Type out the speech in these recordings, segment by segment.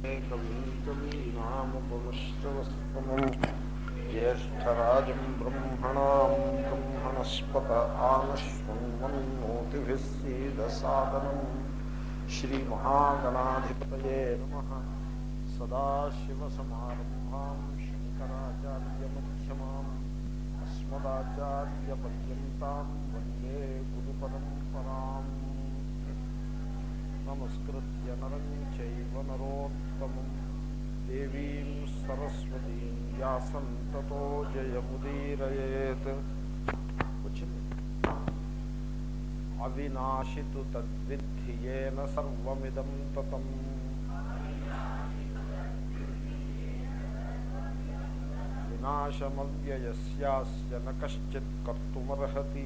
कवीनामुपमश्रवस्तमम् ज्येष्ठराजं ब्रह्मणां ब्रह्मणस्पत आनश्वन्वन्नोतिभिः सीदसादनम् श्रीमहागणाधिपतये नमः सदाशिवसमारम्भां शङ्कराचार्यमध्यमाम् अस्मदाचार्यपर्यन्तां वन्दे गुरुपरम्पराम् नमस्कृत्य नरं चैव नरोत्तमं देवीं सरस्वतीं व्यासं ततो जयमुदीरयेत् వచ్చింది అవినాశితు తద్విద్ధి ఏన సర్వమిదం తతం వినాశమవ్యయస్యాస్య న కశ్చిత్ కర్తుమర్హతి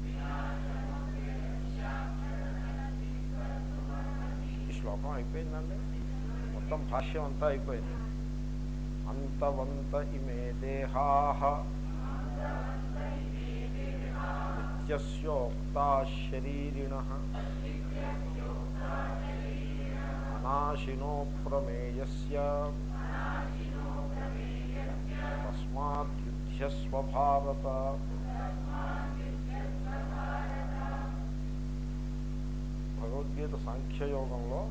ఈ శ్లోకం అయిపోయిందండి మొత్తం భాష్యం అంతా అయిపోయింది అంతవంత ఇమే దేహా నిత్యస్యోక్తా శరీరిణ అనాశినో ప్రమేయస్య తస్మాద్యుధ్యస్వ భారత భగవద్గీత సాంఖ్యయోగంలో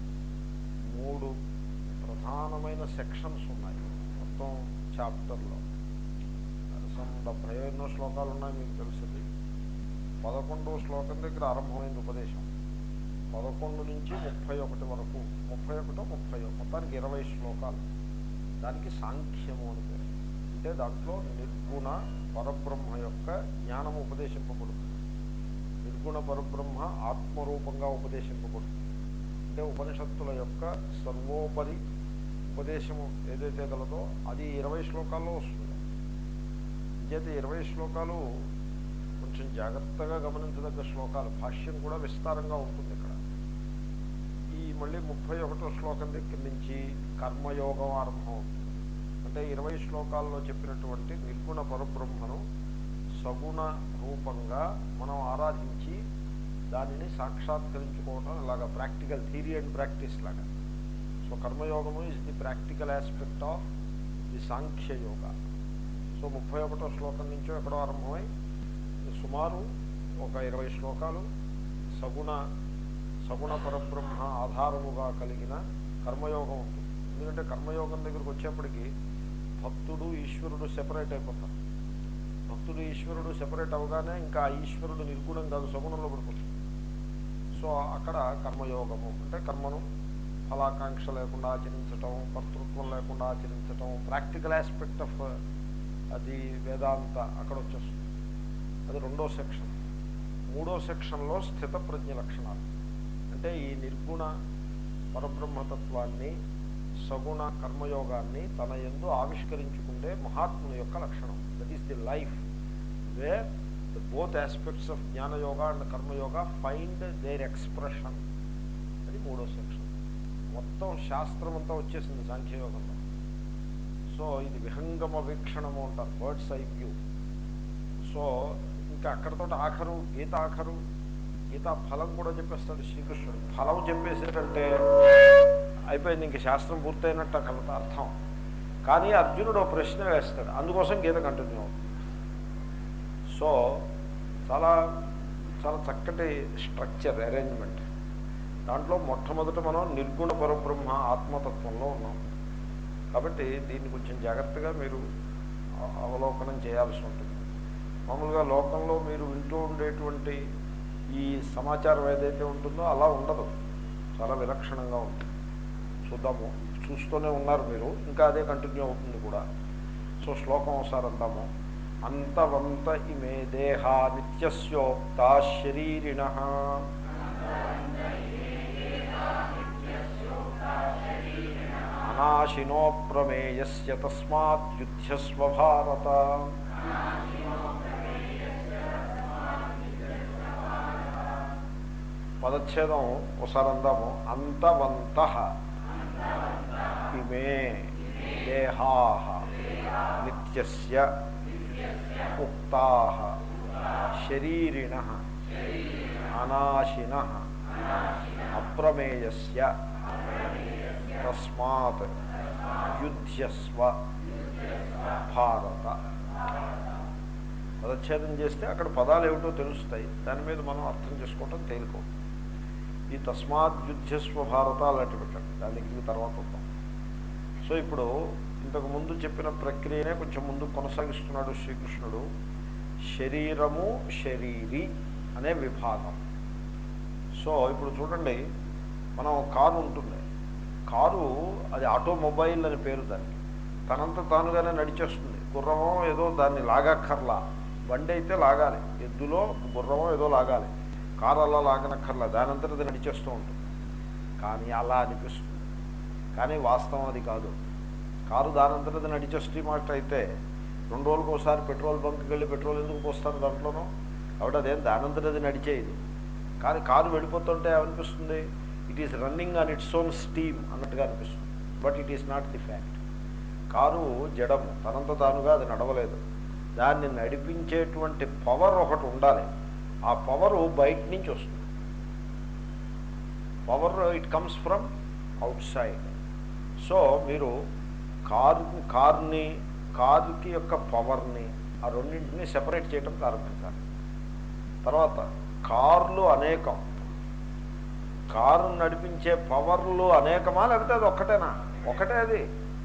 మూడు ప్రధానమైన సెక్షన్స్ ఉన్నాయి మొత్తం చాప్టర్లో సమ్ డెబ్భై ఎన్నో శ్లోకాలు ఉన్నాయి మీకు తెలుసుది పదకొండవ శ్లోకం దగ్గర ఆరంభమైంది ఉపదేశం పదకొండు నుంచి ముప్పై ఒకటి వరకు ముప్పై ఒకటో ముప్పై మొత్తానికి ఇరవై శ్లోకాలు దానికి సాంఖ్యము అని పేరు అంటే దాంట్లో నిర్గుణ పరబ్రహ్మ యొక్క జ్ఞానం ఉపదేశింపబడుతుంది నిర్గుణ పరబ్రహ్మ ఆత్మరూపంగా ఉపదేశింపబడుతుంది అంటే ఉపనిషత్తుల యొక్క సర్వోపరి ఉపదేశము ఏదైతే గలదో అది ఇరవై శ్లోకాల్లో వస్తుంది ఇంకైతే ఇరవై శ్లోకాలు కొంచెం జాగ్రత్తగా గమనించదగ్గ శ్లోకాలు భాష్యం కూడా విస్తారంగా ఉంటుంది ఇక్కడ ఈ మళ్ళీ ముప్పై ఒకటో శ్లోకం దగ్గర నుంచి కర్మయోగం ఆరంభం అవుతుంది అంటే ఇరవై శ్లోకాల్లో చెప్పినటువంటి నిర్గుణ పరబ్రహ్మను సగుణ రూపంగా మనం ఆరాధించి దానిని సాక్షాత్కరించుకోవటం ఇలాగా ప్రాక్టికల్ థియరీ అండ్ ప్రాక్టీస్ లాగా సో కర్మయోగము is the practical aspect of the Sankhya yoga so ముప్పై ఒకటో శ్లోకం నుంచో ఎక్కడో ఆరంభమై సుమారు ఒక ఇరవై శ్లోకాలు సగుణ సగుణ పరబ్రహ్మ ఆధారముగా కలిగిన కర్మయోగం ఉంటుంది ఎందుకంటే కర్మయోగం దగ్గరకు వచ్చేప్పటికి భక్తుడు ఈశ్వరుడు సెపరేట్ అయిపోతారు భక్తుడు ఈశ్వరుడు సెపరేట్ అవగానే ఇంకా ఆ ఈశ్వరుడు నిర్గుణం కాదు సగుణంలో పడిపోతుంది సో అక్కడ కర్మయోగము అంటే కర్మను ఫలాకాంక్ష లేకుండా ఆచరించటం కర్తృత్వం లేకుండా ఆచరించటం ప్రాక్టికల్ ఆస్పెక్ట్ ఆఫ్ అది వేదాంత అక్కడ వచ్చేస్తుంది అది రెండో సెక్షన్ మూడో సెక్షన్లో స్థిత ప్రజ్ఞ లక్షణాలు అంటే ఈ నిర్గుణ పరబ్రహ్మతత్వాన్ని సగుణ కర్మయోగాన్ని తన ఎందు ఆవిష్కరించుకుంటే మహాత్ముని యొక్క లక్షణం that is the life where the both aspects of Jnanayoga and Karmayoga find their expression అది మూడో సెక్షన్ మొత్తం శాస్త్రం అంతా వచ్చేసింది సాంఖ్యయోగంలో సో ఇది విహంగమ వీక్షణము అంటారు బర్డ్స్ ఐ వ్యూ సో ఇంకా అక్కడతో ఆఖరు గీత ఆఖరు గీత ఫలం కూడా చెప్పేస్తాడు శ్రీకృష్ణుడు ఫలం చెప్పేసాడంటే అయిపోయింది ఇంక శాస్త్రం పూర్తయినట్టు అక్కడ అర్థం కానీ అర్జునుడు ఒక ప్రశ్న వేస్తాడు అందుకోసం గీత కంటిన్యూ అవుతుంది సో చాలా చాలా చక్కటి స్ట్రక్చర్ అరేంజ్మెంట్ దాంట్లో మొట్టమొదట మనం నిర్గుణ పరబ్రహ్మ ఆత్మతత్వంలో ఉన్నాం కాబట్టి దీన్ని కొంచెం జాగ్రత్తగా మీరు అవలోకనం చేయాల్సి ఉంటుంది మామూలుగా లోకంలో మీరు వింటూ ఉండేటువంటి ఈ సమాచారం ఏదైతే ఉంటుందో అలా ఉండదు చాలా విలక్షణంగా ఉంటుంది చూద్దాము చూస్తూనే ఉన్నారు మీరు ఇంకా అదే కంటిన్యూ అవుతుంది కూడా సో శ్లోకం ఒకసారి అందాము అంతవంత ఇమే దేహ నిత్యస్యోక్త శరీరిణ అనాశినో ప్రమేయస్య తస్మాద్యుధ్యస్వ భారత పదచ్ఛేదం ఒకసారి అందాము అంతవంత ఇమే దేహా నిత్యస్య ఉక్తా శరీరిణ అనాశిన అప్రమేయస్య తస్మాత్ యుధ్యస్వ భారత పదచ్ఛేదం చేస్తే అక్కడ పదాలు ఏమిటో తెలుస్తాయి దాని మీద మనం అర్థం చేసుకోవటం తేలికో ఈ తస్మాత్ యుద్ధస్వ భారత అలాంటి పెట్టండి దాని దగ్గరికి తర్వాత వద్దాం సో ఇప్పుడు ఇంతకు ముందు చెప్పిన ప్రక్రియనే కొంచెం ముందు కొనసాగిస్తున్నాడు శ్రీకృష్ణుడు శరీరము శరీరి అనే విభాగం సో ఇప్పుడు చూడండి మనం కారు ఉంటుంది కారు అది ఆటోమొబైల్ అని పేరు దానికి తనంత తానుగానే నడిచేస్తుంది గుర్రమో ఏదో దాన్ని లాగక్కర్లా బండి అయితే లాగాలి ఎద్దులో గుర్రమో ఏదో లాగాలి కారు అలా లాగనక్కర్లా దానంతట అది నడిచేస్తూ ఉంటుంది కానీ అలా అనిపిస్తుంది కానీ వాస్తవం అది కాదు కారు దానంతట అది నడిచేస్తే మాట అయితే రెండు రోజులకు ఒకసారి పెట్రోల్ బంక్కి వెళ్ళి పెట్రోల్ ఎందుకు పోస్తారు దాంట్లోనూ కాబట్టి అదేం దానంతట అది నడిచేది కానీ కారు వెళ్ళిపోతుంటే ఏమనిపిస్తుంది it is running on its own steam అన్నట్టుగా అనిపిస్తుంది but it is not the fact car జడము తనంత తానుగా అది నడవలేదు దాన్ని నడిపించేటువంటి పవర్ ఒకటి ఉండాలి ఆ పవరు బయట నుంచి వస్తుంది power it comes from outside so మీరు కారు కార్ని కారుకి యొక్క పవర్ని ఆ రెండింటిని సెపరేట్ చేయడం ప్రారంభించాలి తర్వాత కార్లు అనేకం కారు నడిపించే పవర్లు అనేకమా లేకపోతే అది ఒక్కటేనా ఒకటే అది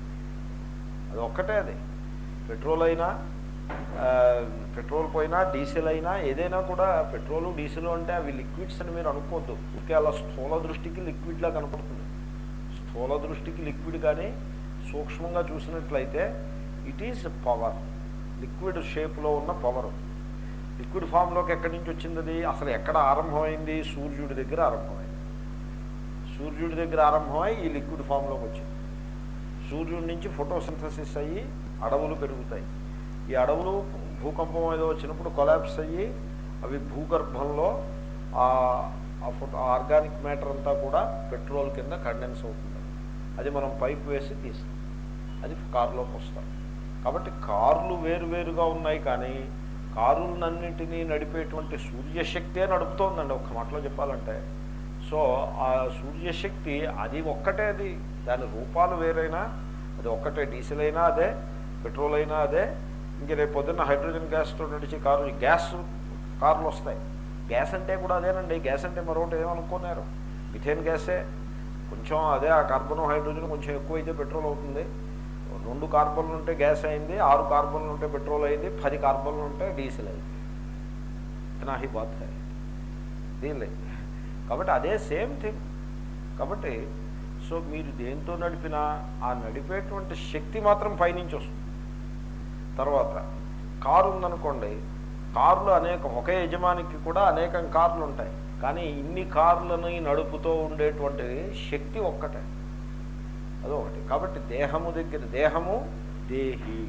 అది ఒక్కటే అది పెట్రోల్ అయినా ఆ, పెట్రోల్ పోయినా డీజిల్ అయినా ఏదైనా కూడా పెట్రోల్ డీజిల్ అంటే అవి లిక్విడ్స్ అని మీరు అనుకోవద్దు ఊరికే అలా స్థూల దృష్టికి లిక్విడ్లా కనపడుతుంది స్థూల దృష్టికి లిక్విడ్ కానీ సూక్ష్మంగా చూసినట్లయితే ఇట్ ఈజ్ పవర్ లిక్విడ్ షేప్లో ఉన్న పవర్ లిక్విడ్ ఫామ్లోకి ఎక్కడి నుంచి వచ్చింది అది అసలు ఎక్కడ ఆరంభమైంది సూర్యుడి దగ్గర ఆరంభమైంది సూర్యుడి దగ్గర ఆరంభమై ఈ లిక్విడ్ ఫామ్లోకి వచ్చింది సూర్యుడి నుంచి ఫోటోసింథసిస్ అయ్యి అడవులు పెరుగుతాయి ఈ అడవులు భూకంపం ఏదో వచ్చినప్పుడు కొలాప్స్ అయ్యి అవి భూగర్భంలో ఆ ఆ ఫోటో ఆర్గానిక్ మ్యాటర్ అంతా కూడా పెట్రోల్ కింద కండెన్స్ అవుతుంది అది మనం పైప్ వేసి తీస్తాం అది కారులోకి వస్తాం కాబట్టి కార్లు వేరువేరుగా ఉన్నాయి కానీ కారులన్నింటినీ నడిపేటువంటి సూర్యశక్తే నడుపుతోందండి ఒక్క మాటలో చెప్పాలంటే సో ఆ సూర్యశక్తి అది ఒక్కటే అది దాని రూపాలు వేరైనా అది ఒక్కటే డీజిల్ అయినా అదే పెట్రోల్ అయినా అదే ఇంక రేపు పొద్దున్న హైడ్రోజన్ గ్యాస్తో నడిచే కారు గ్యాస్ కార్లు వస్తాయి గ్యాస్ అంటే కూడా అదేనండి గ్యాస్ అంటే మరొకటి ఏమనుకున్నారు మిథేన్ గ్యాసే కొంచెం అదే ఆ కార్బన్ హైడ్రోజన్ కొంచెం ఎక్కువైతే పెట్రోల్ అవుతుంది రెండు కార్బన్లు ఉంటే గ్యాస్ అయింది ఆరు కార్బన్లు ఉంటే పెట్రోల్ అయింది పది కార్బన్లు ఉంటే డీజిల్ అయింది ఇతనా హీ బాత్ హై దీనిలే కాబట్టి అదే సేమ్ థింగ్ కాబట్టి సో మీరు దేంతో నడిపినా ఆ నడిపేటువంటి శక్తి మాత్రం పైనుంచి వస్తుంది తర్వాత కారు ఉందనుకోండి కార్లు అనేకం ఒకే యజమానికి కూడా అనేకం కార్లు ఉంటాయి కానీ ఇన్ని కార్లని నడుపుతూ ఉండేటువంటి శక్తి ఒక్కటే అదొకటి కాబట్టి దేహము దగ్గర దేహము దేహి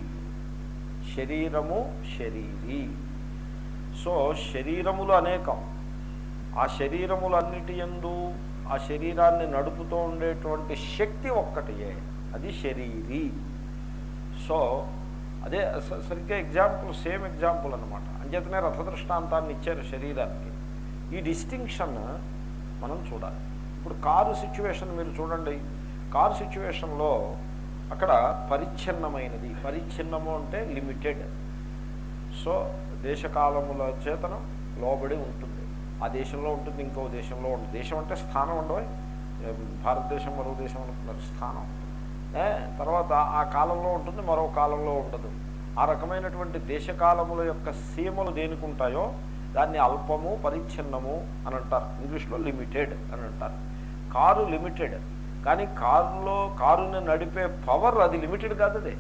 శరీరము శరీరి సో శరీరములు అనేకం ఆ శరీరములన్నిటి యందు ఆ శరీరాన్ని నడుపుతూ ఉండేటువంటి శక్తి ఒక్కటియే అది శరీరి సో అదే స- సరిగ్గా ఎగ్జాంపుల్ సేమ్ ఎగ్జాంపుల్ అనమాట అంచేతనే రథదృష్టాంతాన్ని ఇచ్చారు శరీరానికి ఈ డిస్టింక్షన్ మనం చూడాలి ఇప్పుడు కారు సిచ్యువేషన్ మీరు చూడండి కారు సిచ్యువేషన్లో అక్కడ పరిచ్ఛిన్నమైనది పరిచ్ఛిన్నము అంటే లిమిటెడ్ సో దేశకాలముల చేతనం లోబడి ఉంటుంది ఆ దేశంలో ఉంటుంది ఇంకో దేశంలో ఉంటుంది దేశం అంటే స్థానం ఉండవు భారతదేశం మరో దేశం అనుకున్నారు స్థానం ఏ, తర్వాత ఆ కాలంలో ఉంటుంది మరో కాలంలో ఉండదు ఆ రకమైనటువంటి దేశకాలముల యొక్క సీమలు దేనికి ఉంటాయో దాన్ని అల్పము పరిచ్ఛిన్నము అని అంటారు ఇంగ్లీష్లో లిమిటెడ్ అని అంటారు కారు లిమిటెడ్ కానీ కారులో కారుని నడిపే పవర్ అది లిమిటెడ్ కాదు అది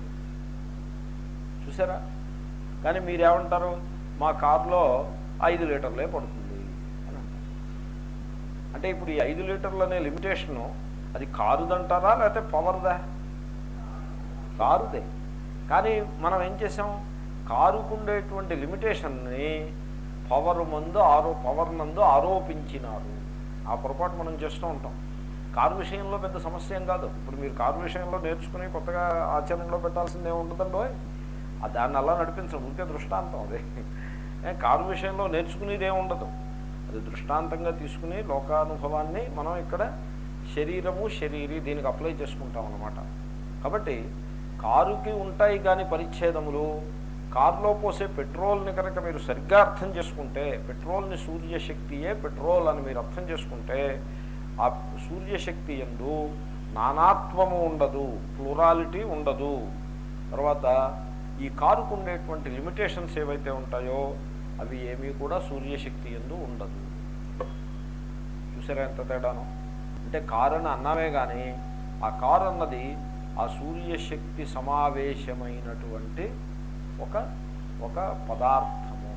చూసారా కానీ మీరేమంటారు మా కారులో ఐదు లీటర్లే పడుతుంది అని అంటారు అంటే ఇప్పుడు ఈ ఐదు లీటర్లు అనే లిమిటేషను అది కారుదంటారా లేకపోతే పవర్దా కారుదే కానీ మనం ఏం చేసాం కారుకు ఉండేటువంటి లిమిటేషన్ని పవర్ మందు ఆరో పవర్ నందు ఆరోపించినారు ఆ పొరపాటు మనం చేస్తూ ఉంటాం కారు విషయంలో పెద్ద సమస్య ఏం కాదు ఇప్పుడు మీరు కారు విషయంలో నేర్చుకుని కొత్తగా ఆచరణలో పెట్టాల్సింది ఏమి ఉండదండో ఆ దాన్ని అలా నడిపించడం ఉంటే దృష్టాంతం అది ఏ, కారు విషయంలో నేర్చుకునేది ఏమి ఉండదు అది దృష్టాంతంగా తీసుకుని లోకానుభవాన్ని మనం ఇక్కడ శరీరము శరీరి దీనికి అప్లై చేసుకుంటాం అన్నమాట కాబట్టి కారుకి ఉంటాయి కానీ పరిచ్ఛేదములు కారులో పోసే పెట్రోల్ని కనుక మీరు సరిగ్గా అర్థం చేసుకుంటే పెట్రోల్ని సూర్యశక్తియే పెట్రోల్ అని మీరు అర్థం చేసుకుంటే ఆ సూర్యశక్తి ఎందు నానాత్వము ఉండదు ప్లూరాలిటీ ఉండదు తర్వాత ఈ కారుకు ఉండేటువంటి లిమిటేషన్స్ ఏవైతే ఉంటాయో అవి ఏమీ కూడా సూర్యశక్తి ఎందు ఉండదు చూసారా ఎంత తేడాను అంటే కారు అని అన్నామే కానీ ఆ కారు అన్నది ఆ సూర్యశక్తి సమావేశమైనటువంటి ఒక ఒక పదార్థము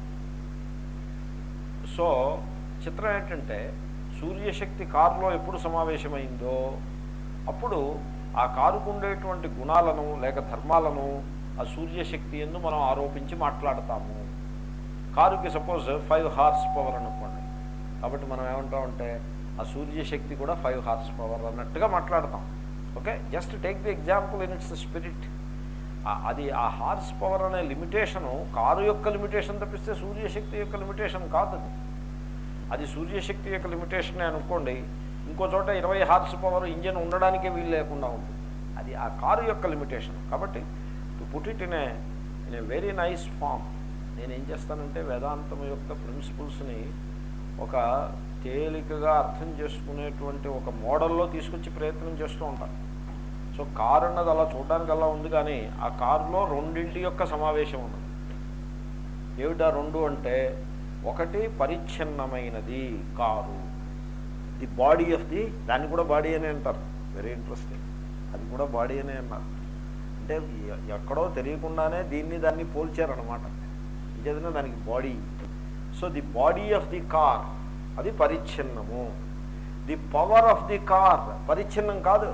సో చిత్రం ఏంటంటే సూర్యశక్తి కారులో ఎప్పుడు సమావేశమైందో అప్పుడు ఆ కారుకు ఉండేటువంటి గుణాలను లేక ధర్మాలను ఆ సూర్యశక్తి ఎందు మనం ఆరోపించి మాట్లాడతాము కారుకి సపోజ్ ఫైవ్ హార్స్ పవర్ అనుకోండి కాబట్టి మనం ఏమంటామంటే ఆ సూర్యశక్తి కూడా ఫైవ్ హార్స్ పవర్ అన్నట్టుగా మాట్లాడతాం okay just take the example in its spirit అది ఆ హార్స్ పవర్ అనే లిమిటేషను కారు యొక్క లిమిటేషన్ తప్పిస్తే సూర్యశక్తి యొక్క లిమిటేషన్ కాదు అది అది సూర్యశక్తి యొక్క లిమిటేషనే అనుకోండి ఇంకో చోట ఇరవై హార్స్ పవర్ ఇంజన్ ఉండడానికే వీలు లేకుండా ఉంటుంది అది ఆ కారు యొక్క లిమిటేషన్ కాబట్టి to put it in a in a very nice form నేను ఏం చేస్తానంటే వేదాంతం యొక్క ప్రిన్సిపల్స్ని ఒక తేలికగా అర్థం చేసుకునేటువంటి ఒక మోడల్లో తీసుకొచ్చి ప్రయత్నం చేస్తూ ఉంటాను సో కారు అన్నది అలా చూడడానికి అలా ఉంది కానీ ఆ కారులో రెండింటి యొక్క సమావేశం ఉన్నది ఏమిటా రెండు అంటే ఒకటి పరిచ్ఛిన్నమైనది car the body of the దాన్ని కూడా బాడీ అనే అంటారు వెరీ ఇంట్రెస్టింగ్ అది కూడా బాడీ అనే అన్నారు అంటే ఎ- ఎక్కడో తెలియకుండానే దీన్ని దాన్ని పోల్చారనమాట ఇంకేదైనా దానికి body so the body of the car అది పరిచ్ఛిన్నము the power of the car పరిచ్ఛిన్నం కాదు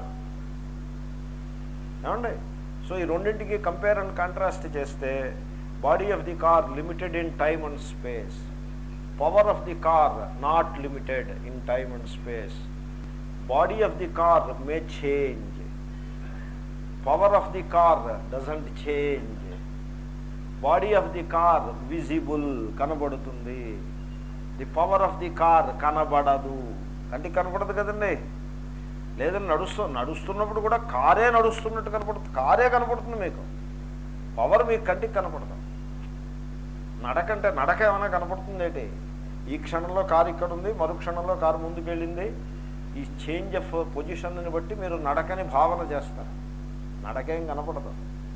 ఏమండి సో ఈ రెండింటికి కంపేర్ అండ్ కాంట్రాస్ట్ చేస్తే body of the car limited in time and space power of the car not limited in time and space body of the car may change power of the car doesn't change body of the car visible కనబడుతుంది the power of the car కనబడదు కంటికి కనబడదు కదండి లేదని నడుస్తూ నడుస్తున్నప్పుడు కూడా కారే నడుస్తున్నట్టు కనపడుతుంది కారే కనపడుతుంది మీకు పవర్ మీకు కంటికి కనపడదు నడకంటే నడక ఏమైనా కనపడుతుంది ఏంటి ఈ క్షణంలో కారు ఇక్కడ ఉంది మరు క్షణంలో కారు ముందుకు వెళ్ళింది ఈ చేంజ్ ఆఫ్ పొజిషన్ని బట్టి మీరు నడకని భావన చేస్తారు నడకేం కనపడదు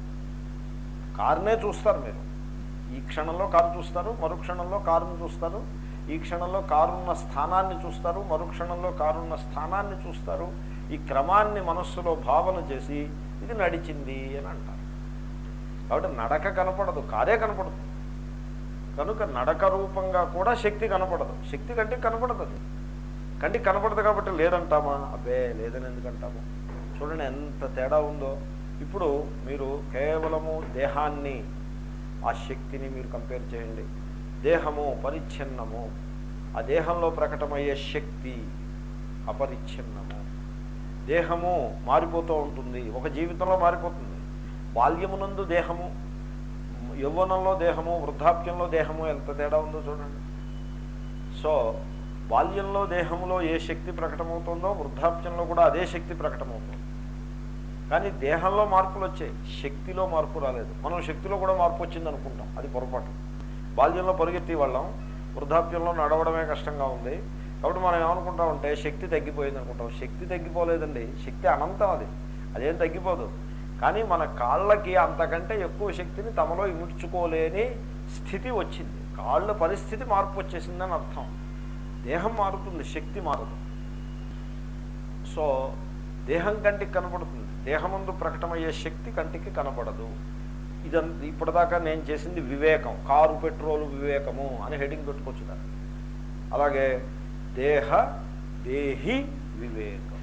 కారునే చూస్తారు మీరు ఈ క్షణంలో కారు చూస్తారు మరు క్షణంలో కారుని చూస్తారు ఈ క్షణంలో కారున్న స్థానాన్ని చూస్తారు మరు క్షణంలో కారున్న స్థానాన్ని చూస్తారు ఈ క్రమాన్ని మనస్సులో భావన చేసి ఇది నడిచింది అని అంటారు కాబట్టి నడక కనపడదు కారే కనపడుతుంది కనుక నడక రూపంగా కూడా శక్తి కనపడదు శక్తి కంటికి కనపడదు అది కంటికి కనపడదు కాబట్టి లేదంటామా అబ్బే లేదని ఎందుకంటాము చూడండి ఎంత తేడా ఉందో ఇప్పుడు మీరు కేవలము దేహాన్ని ఆ శక్తిని మీరు కంపేర్ చేయండి దేహము పరిచ్ఛిన్నము ఆ దేహంలో ప్రకటమయ్యే శక్తి అపరిచ్ఛిన్నము దేహము మారిపోతూ ఉంటుంది ఒక జీవితంలో మారిపోతుంది బాల్యమునందు దేహము యవ్వనంలో దేహము వృద్ధాప్యంలో దేహము ఎంత తేడా ఉందో చూడండి సో బాల్యంలో దేహంలో ఏ శక్తి ప్రకటమవుతుందో వృద్ధాప్యంలో కూడా అదే శక్తి ప్రకటమవుతుంది కానీ దేహంలో మార్పులు వచ్చాయి శక్తిలో మార్పు రాలేదు మనం శక్తిలో కూడా మార్పు వచ్చింది అనుకుంటాం అది పొరపాటు బాల్యంలో పరిగెత్తి వాళ్ళం వృద్ధాప్యంలో నడవడమే కష్టంగా ఉంది కాబట్టి మనం ఏమనుకుంటామంటే శక్తి తగ్గిపోయింది అనుకుంటాం శక్తి తగ్గిపోలేదండి శక్తి అనంతం అది అదేం తగ్గిపోదు కానీ మన కాళ్ళకి అంతకంటే ఎక్కువ శక్తిని తమలో ఇముడ్చుకోలేని స్థితి వచ్చింది కాళ్ళ పరిస్థితి మార్పు వచ్చేసిందని అర్థం దేహం మారుతుంది శక్తి మారదు సో దేహం కంటికి కనపడుతుంది దేహమందు ప్రకటమయ్యే శక్తి కంటికి కనపడదు ఇదంత ఇప్పటిదాకా నేను చేసింది వివేకం కారు పెట్రోలు వివేకము అని హెడింగ్ పెట్టుకోవచ్చు దాన్ని అలాగే దేహ దేహి వివేకం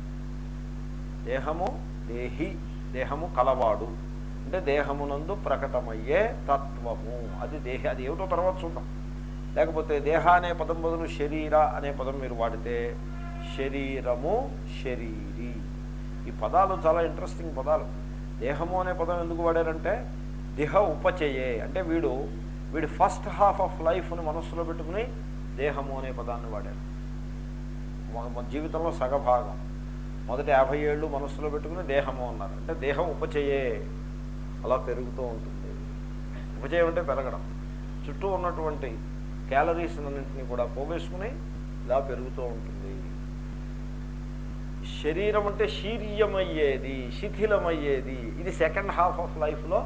దేహము దేహి దేహము కలవాడు అంటే దేహమునందు ప్రకటమయ్యే తత్వము అది దేహ అది ఏమిటో తర్వాత చూద్దాం లేకపోతే దేహ అనే పదం బదులు శరీర అనే పదం మీరు వాడితే శరీరము శరీరి ఈ పదాలు చాలా ఇంట్రెస్టింగ్ పదాలు దేహము అనే పదం ఎందుకు వాడారంటే దేహ ఉపచయే అంటే వీడు వీడి ఫస్ట్ హాఫ్ ఆఫ్ లైఫ్ని మనస్సులో పెట్టుకుని దేహము అనే పదాన్ని వాడారు మన మన జీవితంలో సగభాగం మొదటి యాభై ఏళ్ళు మనస్సులో పెట్టుకుని దేహము అన్నారు అంటే దేహం ఉపచయే అలా పెరుగుతూ ఉంటుంది ఉపచయం అంటే పెరగడం చుట్టూ ఉన్నటువంటి క్యాలరీస్ అన్నింటినీ కూడా పోగేసుకుని ఇలా పెరుగుతూ ఉంటుంది శరీరం అంటే శీర్యమయ్యేది శిథిలమయ్యేది ఇది సెకండ్ హాఫ్ ఆఫ్ లైఫ్లో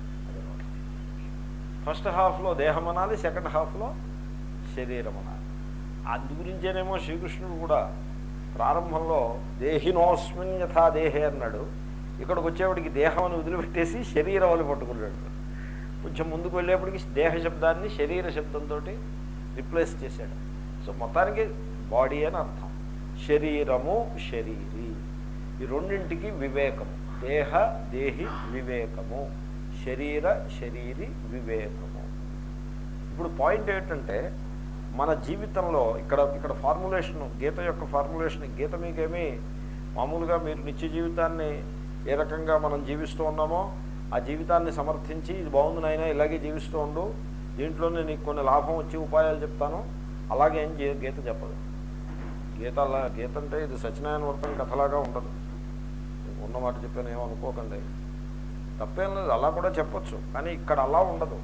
ఫస్ట్ హాఫ్లో దేహం అనాలి సెకండ్ హాఫ్లో శరీరం అనాలి అందు గురించేనేమో శ్రీకృష్ణుడు కూడా ప్రారంభంలో దేహినోస్మిన్ యథా దేహే అన్నాడు ఇక్కడికి వచ్చేవాడికి దేహం అని వదిలిపెట్టేసి శరీరం అని పట్టుకున్నాడు కొంచెం ముందుకు వెళ్ళేప్పటికి దేహ శబ్దాన్ని శరీర శబ్దంతో రిప్లేస్ చేశాడు సో మొత్తానికి బాడీ అని అర్థం శరీరము శరీరి ఈ రెండింటికి వివేకము దేహ దేహి వివేకము శరీర శరీరి వివేకము ఇప్పుడు పాయింట్ ఏంటంటే మన జీవితంలో ఇక్కడ ఇక్కడ ఫార్ములేషన్ గీత యొక్క ఫార్ములేషన్ గీత మీకేమీ మామూలుగా మీరు నిత్య జీవితాన్ని ఏ రకంగా మనం జీవిస్తూ ఉన్నామో ఆ జీవితాన్ని సమర్థించి ఇది బాగుంది నాయన ఇలాగే జీవిస్తూ ఉండు దీంట్లోనే నీకు కొన్ని లాభం వచ్చే ఉపాయాలు చెప్తాను అలాగే ఏం గీ- గీత చెప్పదు గీత అలా గీత అంటే ఇది సత్యనారాయణ వర్తం కథలాగా ఉండదు ఉన్న మాట చెప్పాను ఏమో అనుకోకండి తప్పేం లేదు అలా కూడా చెప్పొచ్చు కానీ ఇక్కడ అలా ఉండదు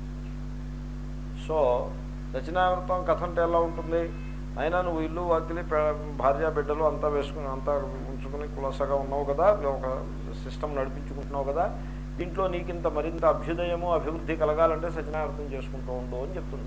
సో దక్షిణావృతం కథ అంటే ఎలా ఉంటుంది అయినా నువ్వు ఇల్లు వాకిలి పె- భార్య బిడ్డలు అంతా వేసుకుని అంతా ఉంచుకుని కులసగా ఉన్నావు కదా ఒక సిస్టమ్ నడిపించుకుంటున్నావు కదా దీంట్లో నీకింత మరింత అభ్యుదయము అభివృద్ధి కలగాలంటే సత్యనావృతం చేసుకుంటూ ఉండు అని చెప్తుంది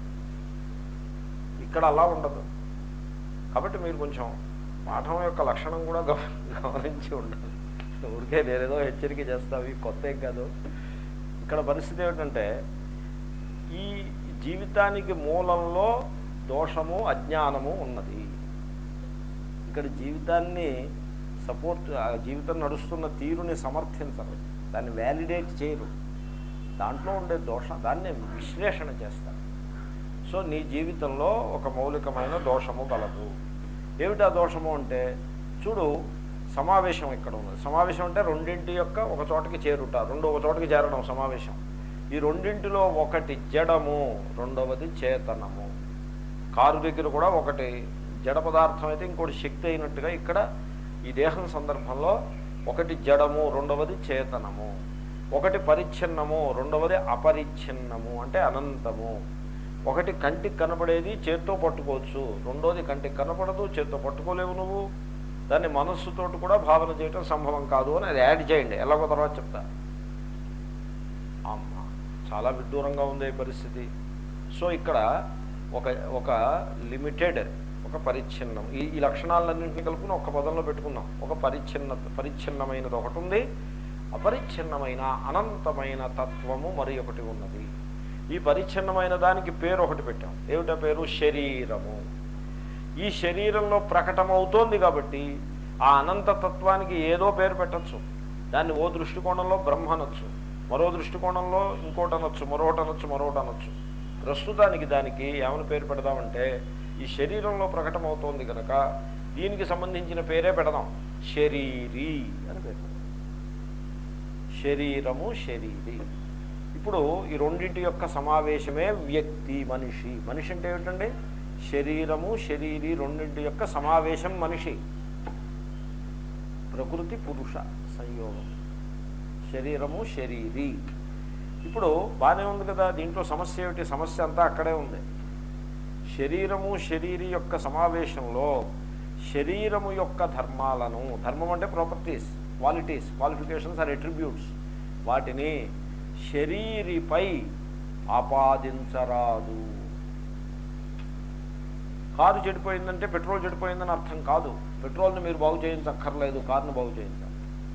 ఇక్కడ అలా ఉండదు కాబట్టి మీరు కొంచెం పాఠం యొక్క లక్షణం కూడా గమ- గమనించి ఉండాలి ఊరికే నేనేదో హెచ్చరిక చేస్తావు ఇవి కొత్త ఏం కాదు ఇక్కడ పరిస్థితి ఏమిటంటే ఈ జీవితానికి మూలంలో దోషము అజ్ఞానము ఉన్నది ఇక్కడ జీవితాన్ని సపోర్ట్ ఆ జీవితం నడుస్తున్న తీరుని సమర్థించరు దాన్ని వ్యాలిడేట్ చేయరు దాంట్లో ఉండే దోషం దాన్ని విశ్లేషణ చేస్తారు సో నీ జీవితంలో ఒక మౌలికమైన దోషము కలదు ఏమిటా దోషము అంటే చూడు సమావేశం ఇక్కడ ఉన్నది సమావేశం అంటే రెండింటి యొక్క ఒక చోటకి చేరుట రెండు ఒక చోటకి చేరడం సమావేశం ఈ రెండింటిలో ఒకటి జడము రెండవది చేతనము కారు దగ్గర కూడా ఒకటి జడ పదార్థం అయితే ఇంకోటి శక్తి అయినట్టుగా ఇక్కడ ఈ దేహం సందర్భంలో ఒకటి జడము రెండవది చేతనము ఒకటి పరిచ్ఛిన్నము రెండవది అపరిచ్ఛిన్నము అంటే అనంతము ఒకటి కంటికి కనపడేది చేత్తో పట్టుకోవచ్చు రెండోది కంటికి కనపడదు చేత్తో పట్టుకోలేవు నువ్వు దాన్ని మనస్సుతోటి కూడా భావన చేయటం సంభవం కాదు అని అది యాడ్ చేయండి ఎలాగో తర్వాత చెప్తా అమ్మ చాలా విడ్డూరంగా ఉంది ఈ పరిస్థితి సో ఇక్కడ ఒక ఒక లిమిటెడ్ ఒక పరిచ్ఛిన్నం ఈ ఈ లక్షణాలన్నింటినీ కలుపుకుని ఒక పదంలో పెట్టుకుందాం ఒక పరిచ్ఛిన్న పరిచ్ఛిన్నమైనది ఒకటి ఉంది అపరిచ్ఛిన్నమైన అనంతమైన తత్వము మరి ఒకటి ఉన్నది ఈ పరిచ్ఛిన్నమైన దానికి పేరు ఒకటి పెట్టాం ఏమిటా పేరు శరీరము ఈ శరీరంలో ప్రకటమవుతోంది కాబట్టి ఆ అనంత తత్వానికి ఏదో పేరు పెట్టచ్చు దాన్ని ఓ దృష్టికోణంలో బ్రహ్మ అనొచ్చు మరో దృష్టికోణంలో ఇంకోటి అనొచ్చు మరొకటి అనొచ్చు మరొకటి అనొచ్చు ప్రస్తుతానికి దానికి ఏమని పేరు పెడదామంటే ఈ శరీరంలో ప్రకటమవుతోంది కనుక దీనికి సంబంధించిన పేరే పెడదాం శరీరీ అని పేరు పెడదాం. శరీరము శరీరి ఇప్పుడు ఈ రెండింటి యొక్క సమావేశమే వ్యక్తి మనిషి మనిషి అంటే ఏమిటండి శరీరము శరీరి రెండింటి యొక్క సమావేశం మనిషి ప్రకృతి పురుష సంయోగం శరీరము శరీరి ఇప్పుడు బాగానే ఉంది కదా దీంట్లో సమస్య ఏమిటి సమస్య అంతా అక్కడే ఉంది శరీరము శరీరి యొక్క సమావేశంలో శరీరము యొక్క ధర్మాలను ధర్మం అంటే properties qualities qualifications or attributes వాటిని శరీరిపై ఆపాదించరాదు కారు చెడిపోయిందంటే పెట్రోల్ చెడిపోయిందని అర్థం కాదు పెట్రోల్ని మీరు బాగు చేయించక్కర్లేదు కారును బాగు చేయించాలి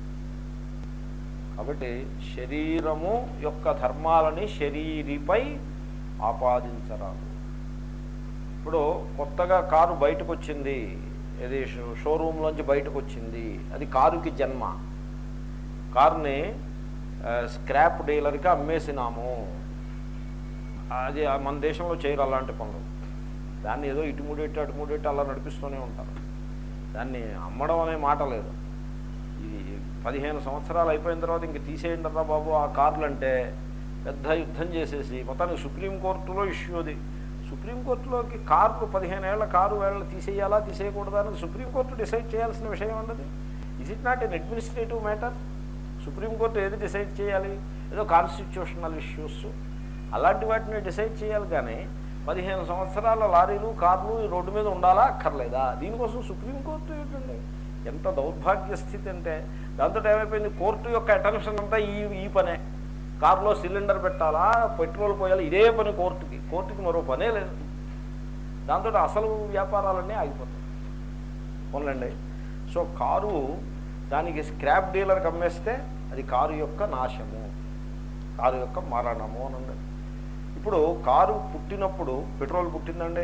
కాబట్టి శరీరము యొక్క ధర్మాలని శరీరిపై ఆపాదించరాదు ఇప్పుడు కొత్తగా కారు బయటకు వచ్చింది ఇది షో- షోరూంలోంచి బయటకు వచ్చింది అది కారుకి జన్మ కారుని ఆ, స్క్రాప్ డీలర్కి అమ్మేసినాము అది ఆ మన దేశంలో చేయరు అలాంటి పనులు దాన్ని ఏదో ఇటు ముడెట్టు అటు ముడెట్టు అలా నడిపిస్తూనే ఉంటారు దాన్ని అమ్మడం అనే మాట లేదు ఇది పదిహేను సంవత్సరాలు అయిపోయిన తర్వాత ఇంక తీసేయండి రా బాబు ఆ కార్లు అంటే పెద్ద యుద్ధం చేసేసి మొత్తానికి సుప్రీంకోర్టులో ఇష్యూ అది సుప్రీంకోర్టులోకి కార్లు పదిహేను ఏళ్ల కారు వేళ తీసేయాలా తీసేయకూడదా అని సుప్రీంకోర్టు డిసైడ్ చేయాల్సిన విషయం ఉండదు is it not an administrative matter supreme court ఏది డిసైడ్ చేయాలి ఏదో కాన్స్టిట్యూషనల్ ఇష్యూస్ అలాంటి వాటిని డిసైడ్ చేయాలి కానీ పదిహేను సంవత్సరాల లారీలు కార్లు ఈ రోడ్డు మీద ఉండాలా అక్కర్లేదా దీనికోసం సుప్రీంకోర్టు ఏంటండి ఎంత దౌర్భాగ్య స్థితి అంటే దాంతో ఏమైపోయింది కోర్టు యొక్క అటెన్షన్ అంతా ఈ ఈ పనే కారులో సిలిండర్ పెట్టాలా పెట్రోల్ పోయాలి ఇదే పని కోర్టుకి కోర్టుకి మరో పనే లేదు దాంతో అసలు వ్యాపారాలన్నీ ఆగిపోతాయి పోన్లండి సో కారు దానికి స్క్రాప్ డీలర్కి అమ్మేస్తే అది కారు యొక్క నాశము కారు యొక్క మరణము అనండి ఇప్పుడు కారు పుట్టినప్పుడు పెట్రోల్ పుట్టిందండి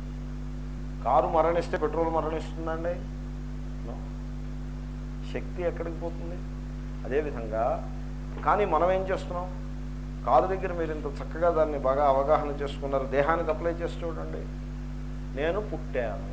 కారు మరణిస్తే పెట్రోల్ మరణిస్తుందండి No. శక్తి ఎక్కడికి పోతుంది అదేవిధంగా కానీ మనం ఏం చేస్తున్నాం కారు దగ్గర మీరు ఇంత చక్కగా దాన్ని బాగా అవగాహన చేసుకున్నారు దేహానికి అప్లై చేసి చూడండి నేను పుట్టాను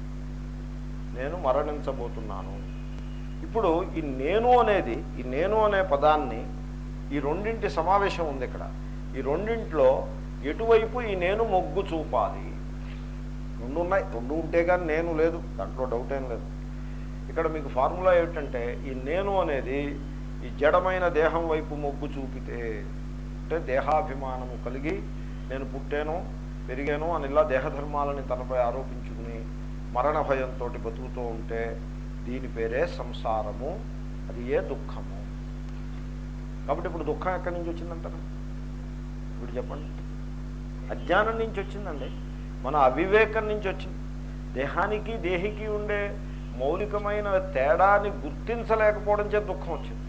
నేను మరణించబోతున్నాను ఇప్పుడు ఈ నేను అనేది ఈ నేను అనే పదాన్ని ఈ రెండింటి సమావేశం ఉంది ఇక్కడ ఈ రెండింటిలో ఎటువైపు ఈ నేను మొగ్గు చూపాలి రెండు ఉన్నాయి రెండు ఉంటే కానీ నేను లేదు దాంట్లో డౌట్ ఏం లేదు ఇక్కడ మీకు ఫార్ములా ఏమిటంటే ఈ నేను అనేది ఈ జడమైన దేహం వైపు మొగ్గు చూపితే అంటే దేహాభిమానము కలిగి నేను పుట్టాను పెరిగాను అని ఇలా దేహధర్మాలని తనపై ఆరోపించుకుని మరణ భయంతో బతుకుతూ ఉంటే దీని పేరే సంసారము అది ఏ దుఃఖము కాబట్టి ఇప్పుడు దుఃఖం ఎక్కడి నుంచి వచ్చిందంటారు ఇప్పుడు చెప్పండి అజ్ఞానం నుంచి వచ్చిందండి మన అవివేకం నుంచి వచ్చింది దేహానికి దేహికి ఉండే మౌలికమైన తేడాని గుర్తించలేకపోవడం చేత దుఃఖం వచ్చింది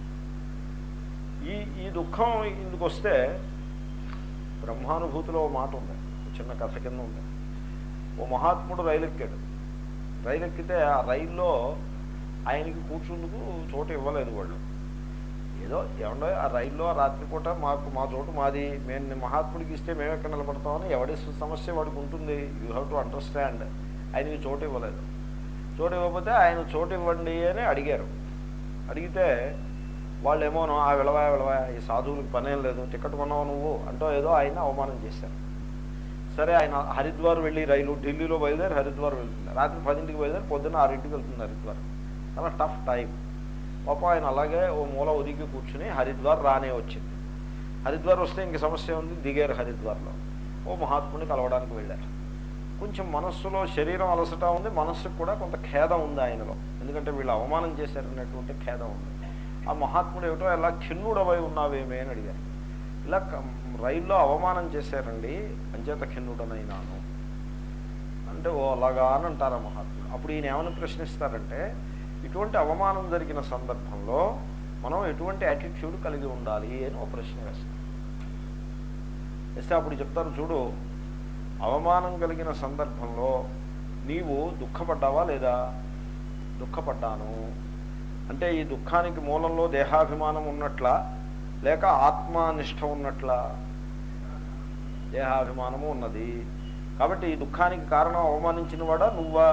ఈ ఈ దుఃఖం ఇందుకు వస్తే బ్రహ్మానుభూతిలో ఓ మాట ఉంది ఓ చిన్న కథ కింద ఉంది ఓ మహాత్ముడు రైలు ఎక్కాడు రైలు ఎక్కితే ఆ రైల్లో ఆయనకి కూర్చుందుకు చోటు ఇవ్వలేదు వాళ్ళు ఏదో ఏమన్నా ఆ రైల్లో ఆ రాత్రిపూట మాకు మా చోటు మాది మేము మహాత్ముడికి ఇస్తే మేము ఎక్కడ నిలబడతామని ఎవడి సమస్య వాడికి ఉంటుంది యూ హ్యావ్ టు అండర్స్టాండ్ ఆయనకి చోటు ఇవ్వలేదు చోటు ఇవ్వకపోతే ఆయన చోటు ఇవ్వండి అని అడిగారు అడిగితే వాళ్ళు ఏమోనో ఆ విలవా విలవా ఈ సాధువులకు పనేం లేదు టికెట్ కొన్నావు నువ్వు అంటూ ఏదో ఆయన అవమానం చేశారు సరే ఆయన హరిద్వార్ వెళ్ళి రైలు ఢిల్లీలో బయలుదేరి హరిద్వార్ వెళ్తుంది రాత్రి పదింటికి బయలుదేరి పొద్దున్న ఆరింటికి వెళ్తుంది హరిద్వార్ చాలా టఫ్ టైం పాప ఆయన అలాగే ఓ మూల ఒదిగి కూర్చుని హరిద్వార్ రానే వచ్చింది హరిద్వార్ వస్తే ఇంక సమస్య ఉంది దిగారు హరిద్వార్లో ఓ మహాత్ముని కలవడానికి వెళ్ళారు కొంచెం మనస్సులో శరీరం అలసట ఉంది మనస్సుకు కూడా కొంత ఖేదం ఉంది ఆయనలో ఎందుకంటే వీళ్ళు అవమానం చేశారనేటువంటి ఖేదం ఉంది ఆ మహాత్ముడు ఏమిటో ఎలా ఖిన్నుడవై ఉన్నావేమే అని అడిగారు ఇలా క- రైల్లో అవమానం చేశారండి అంచేత ఖిన్నుడనైనాను అంటే ఓ అలాగా అని అంటారు ఆ మహాత్ముడు అప్పుడు ఈయన ఏమని ప్రశ్నిస్తారంటే ఇటువంటి అవమానం జరిగిన సందర్భంలో మనం ఎటువంటి యాటిట్యూడ్ కలిగి ఉండాలి అని ఒక ప్రశ్న వేస్తారు వేస్తే అప్పుడు చెప్తారు చూడు అవమానం కలిగిన సందర్భంలో నీవు దుఃఖపడ్డావా లేదా దుఃఖపడ్డాను అంటే ఈ దుఃఖానికి మూలంలో దేహాభిమానం ఉన్నట్లా లేక ఆత్మనిష్ట ఉన్నట్లా దేహాభిమానము ఉన్నది కాబట్టి ఈ దుఃఖానికి కారణం అవమానించిన వాడా నువ్వా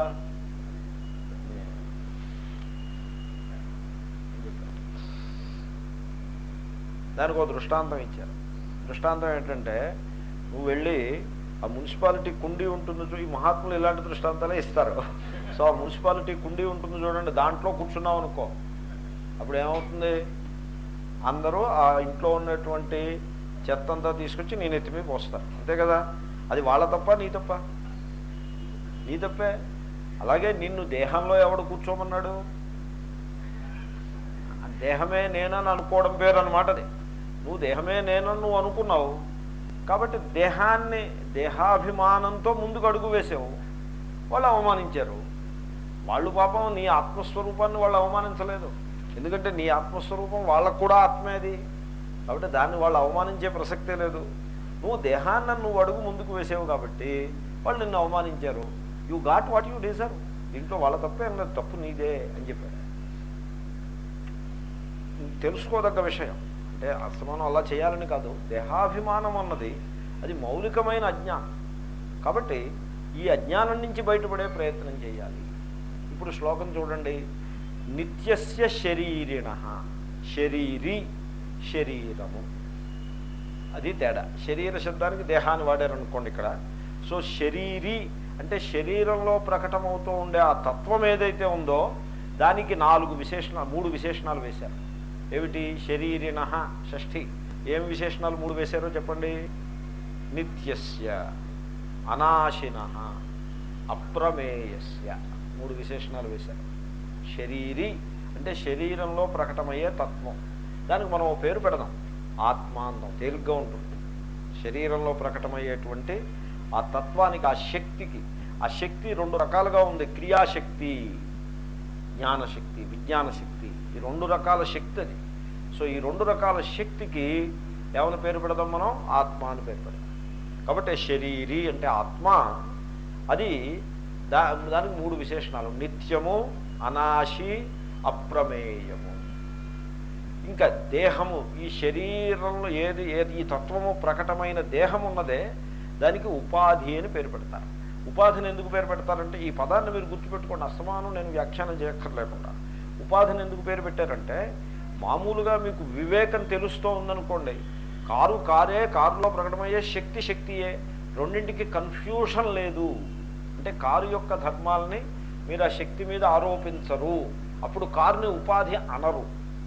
దానికి ఒక దృష్టాంతం ఇచ్చారు దృష్టాంతం ఏంటంటే నువ్వు వెళ్ళి ఆ మున్సిపాలిటీ కుండీ ఉంటుంది చూ ఈ మహాత్ములు ఇలాంటి దృష్టాంతాలే ఇస్తారు సో ఆ మున్సిపాలిటీ కుండీ ఉంటుంది చూడండి దాంట్లో కూర్చున్నావు అనుకో అప్పుడు ఏమవుతుంది అందరూ ఆ ఇంట్లో ఉన్నటువంటి చెత్త అంతా తీసుకొచ్చి నేను ఎత్తి మీద పోస్తారు అంతే కదా అది వాళ్ళ తప్ప నీ తప్ప నీ తప్పే అలాగే నిన్ను దేహంలో ఎవడు కూర్చోమన్నాడు ఆ దేహమే నేనని అనుకోవడం పేరు అనమాట అది నువ్వు దేహమే నేనని నువ్వు అనుకున్నావు కాబట్టి దేహాన్ని దేహాభిమానంతో ముందుకు అడుగు వేసావు వాళ్ళు అవమానించారు వాళ్ళు పాపం నీ ఆత్మస్వరూపాన్ని వాళ్ళు అవమానించలేదు ఎందుకంటే నీ ఆత్మస్వరూపం వాళ్ళకు కూడా ఆత్మేది కాబట్టి దాన్ని వాళ్ళు అవమానించే ప్రసక్తే లేదు నువ్వు దేహాన్ని నువ్వు అడుగు ముందుకు వేసావు కాబట్టి వాళ్ళు నిన్ను అవమానించారు you got what you deserve దీంట్లో వాళ్ళ తప్పేం లేదు తప్పు నీదే అని చెప్పాడు తెలుసుకోదగ్గ విషయం అంటే అసమానం అలా చేయాలని కాదు దేహాభిమానం అన్నది అది మౌలికమైన అజ్ఞానం కాబట్టి ఈ అజ్ఞానం నుంచి బయటపడే ప్రయత్నం చేయాలి ఇప్పుడు శ్లోకం చూడండి నిత్యస్య శరీరిణ శరీరి శరీరము అది తేడా శరీర శబ్దానికి దేహాన్ని వాడారనుకోండి ఇక్కడ సో శరీరి అంటే శరీరంలో ప్రకటమవుతూ ఉండే ఆ తత్వం ఏదైతే ఉందో దానికి నాలుగు విశేషణ మూడు విశేషణాలు వేశారు ఏమిటి శరీరిణ షష్ఠి ఏం విశేషణాలు మూడు వేశారో చెప్పండి నిత్యస్య అనాశిన అప్రమేయస్య మూడు విశేషణాలు వేశారు శరీరి అంటే శరీరంలో ప్రకటమయ్యే తత్వం దానికి మనం ఓ పేరు పెడదాం ఆత్మాంతం తేలిగ్గా ఉంటుంది శరీరంలో ప్రకటమయ్యేటువంటి ఆ తత్వానికి ఆ శక్తికి ఆ శక్తి రెండు రకాలుగా ఉంది క్రియాశక్తి జ్ఞానశక్తి విజ్ఞాన శక్తి ఈ రెండు రకాల శక్తి అది సో ఈ రెండు రకాల శక్తికి ఏమైనా పేరు పెడదాం మనం ఆత్మ అని పేరు పెడదాం కాబట్టి శరీరి అంటే ఆత్మ అది దా దానికి మూడు విశేషణాలు నిత్యము అనాశి అప్రమేయము ఇంకా దేహము ఈ శరీరంలో ఏది ఏది ఈ తత్వము ప్రకటమైన దేహం ఉన్నదే దానికి ఉపాధి అని పేరు పెడతారు ఉపాధిని ఎందుకు పేరు పెడతారంటే ఈ పదాన్ని మీరు గుర్తుపెట్టుకోండి అస్తమానం నేను వ్యాఖ్యానం చేయక్కర్లేకుండా ఉపాధిని ఎందుకు పేరు పెట్టారంటే మామూలుగా మీకు వివేకం తెలుస్తూ ఉందనుకోండి కారు కారే కారులో ప్రకటమయ్యే శక్తి శక్తియే రెండింటికి కన్ఫ్యూషన్ లేదు అంటే కారు యొక్క ధర్మాలని మీరు ఆ శక్తి మీద ఆరోపించరు అప్పుడు కారుని ఉపాధి అనరు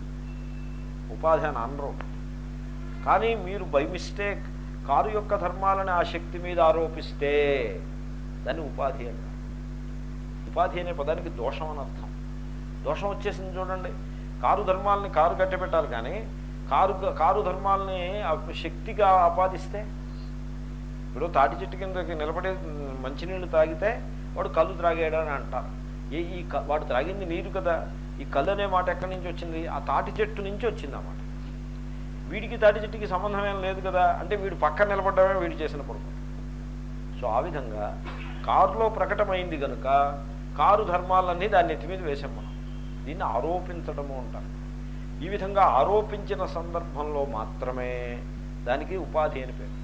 ఉపాధి అని అనరు కానీ మీరు బై మిస్టేక్ కారు యొక్క ధర్మాలని ఆ శక్తి మీద ఆరోపిస్తే దాన్ని ఉపాధి అంటారు ఉపాధి అనే పదానికి దోషం అని అర్థం దోషం వచ్చేసింది చూడండి కారు ధర్మాలని కారు కట్టబెట్టాలి కానీ కారు కారు ధర్మాలని ఆ శక్తిగా ఆపాదిస్తే ఇప్పుడు తాటి చెట్టు కిందకి నిలబడి మంచినీళ్ళు తాగితే వాడు కళ్ళు త్రాగాడని అంటారు ఏ ఈ క- వాడు త్రాగింది నీరు కదా ఈ కళ్ళు అనే మాట ఎక్కడి నుంచి వచ్చింది ఆ తాటి చెట్టు నుంచి వచ్చింది అన్నమాట వీడికి తాటి చెట్టుకి సంబంధం ఏం లేదు కదా అంటే వీడు పక్కన నిలబడ్డమే వీడు చేసిన పొరపాటు సో ఆ విధంగా కారులో ప్రకటమైంది కనుక కారు ధర్మాలన్నీ దాన్ని ఎత్తి మీద వేసాం మనం దీన్ని ఆరోపించడము అంటారు ఈ విధంగా ఆరోపించిన సందర్భంలో మాత్రమే దానికి ఉపాధి అని పేరు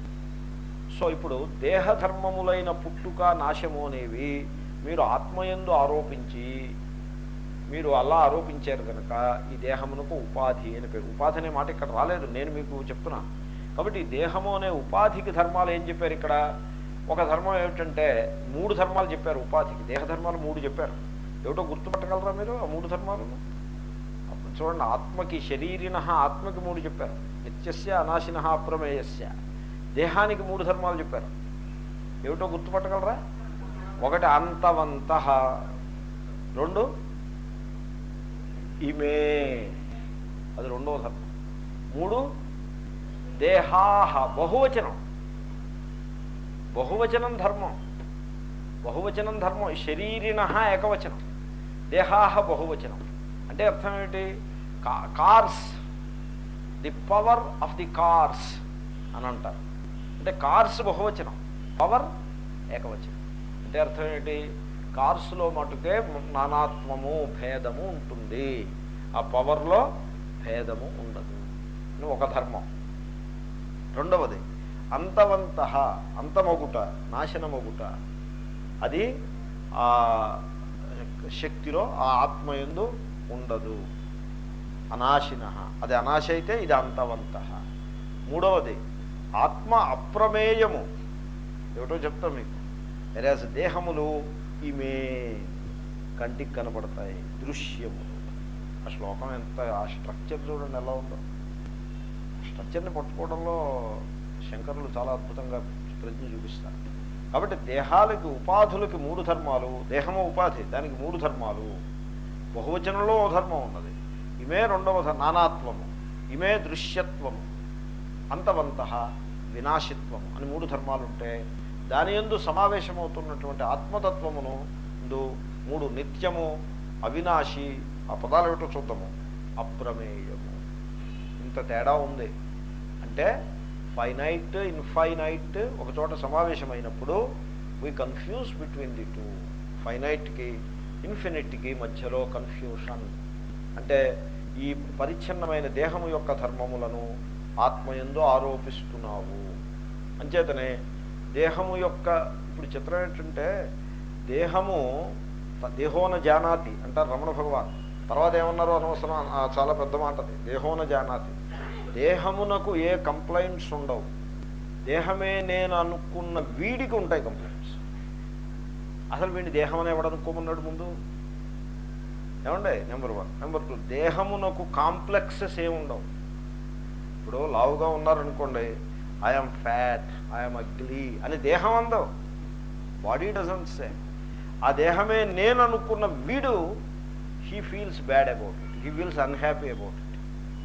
సో ఇప్పుడు దేహధర్మములైన పుట్టుక నాశము అనేవి మీరు ఆత్మయందు ఆరోపించి మీరు అలా ఆరోపించారు కనుక ఈ దేహమునకు ఉపాధి అని పేరు ఉపాధి అనే మాట ఇక్కడ రాలేదు నేను మీకు చెప్తున్నా కాబట్టి ఈ దేహము అనే ఉపాధికి ధర్మాలు ఏం చెప్పారు ఇక్కడ ఒక ధర్మం ఏమిటంటే మూడు ధర్మాలు చెప్పారు ఉపాధికి దేహ ధర్మాలు మూడు చెప్పారు ఏమిటో గుర్తుపట్టగలరా మీరు ఆ మూడు ధర్మాలను అప్పుడు చూడండి ఆత్మకి శరీరిన ఆత్మకి మూడు చెప్పారు నిత్యస్య అనాశిన అప్రమేయస్య దేహానికి మూడు ధర్మాలు చెప్పారు ఏమిటో గుర్తుపట్టగలరా ఒకటి అంతవంత రెండు ఇమే అది రెండవ ధర్మం మూడు దేహాహ బహువచనం బహువచనం ధర్మం బహువచనం ధర్మం శరీరిన ఏకవచనం దేహాహ బహువచనం అంటే అర్థం ఏమిటి కా- cars the power of the cars అని అంటారు అంటే కార్స్ బహువచనం పవర్ ఏకవచనం అంటే అర్థం ఏంటి కార్స్లో మటుకే నానాత్వము భేదము ఉంటుంది ఆ పవర్లో భేదము ఉండదు అని ఒక ధర్మం రెండవది అంతవంత అంతమొగుట నాశనమొగుట అది ఆ శక్తిలో ఆ ఆత్మయందు ఉండదు అనాశిన అది అనాశ అయితే ఇది అంతవంత మూడవది ఆత్మ అప్రమేయము ఏమిటో చెప్తాం మీకు వెరాజ్ దేహములు ఇమే కంటికి కనపడతాయి దృశ్యములు ఆ శ్లోకం ఎంత ఆ స్ట్రక్చర్ చూడండి ఎలా ఉందో స్ట్రక్చర్ని పట్టుకోవడంలో శంకరులు చాలా అద్భుతంగా ప్రజ్ఞ చూపిస్తారు కాబట్టి దేహాలకి ఉపాధులకి మూడు ధర్మాలు దేహము ఉపాధి దానికి మూడు ధర్మాలు బహువచనంలో ఓ ధర్మం ఉన్నది ఇమే రెండవ ధ- నానాత్వము ఇమే దృశ్యత్వము అంతవంత వినాశిత్వము అని మూడు ధర్మాలు ఉంటే దాని ఎందు సమావేశమవుతున్నటువంటి ఆత్మతత్వమును ఇందు మూడు నిత్యము అవినాశి ఆ పదాలు ఏమిటో చూద్దాము అప్రమేయము ఇంత తేడా ఉంది అంటే ఫైనైట్ ఇన్ఫైనైట్ ఒక చోట సమావేశమైనప్పుడు we confuse between the two ఫైనైట్కి ఇన్ఫినిట్కి మధ్యలో కన్ఫ్యూషన్ అంటే ఈ పరిచ్ఛిన్నమైన దేహము యొక్క ధర్మములను ఆత్మయందు ఆరోపిస్తున్నావు అంచేతనే దేహము యొక్క ఇప్పుడు చిత్రం ఏంటంటే దేహము దేహోన జానాతి అంటారు రమణ భగవాన్ తర్వాత ఏమన్నారో అనవసరం ఆ చాలా పెద్ద మాట అది దేహోన జానాతి దేహమునకు ఏ కంప్లైంట్స్ ఉండవు దేహమే నేను అనుకున్న వీడికి ఉంటాయి కంప్లైంట్స్ అసలు వీడిని దేహం అని ఎవడనుకోమన్నాడు ముందు ఏమండి నెంబర్ వన్ నెంబర్ టూ దేహమునకు కాంప్లెక్సెస్ ఏమి ఉండవు ఇప్పుడు లావుగా ఉన్నారనుకోండి ఐఎమ్ ఫ్యాట్ ఐఎమ్ అగ్లీ అని దేహం అందవు బాడీ డజంట్ సే ఆ దేహమే నేను అనుకున్న వీడు he feels bad about it he feels unhappy about it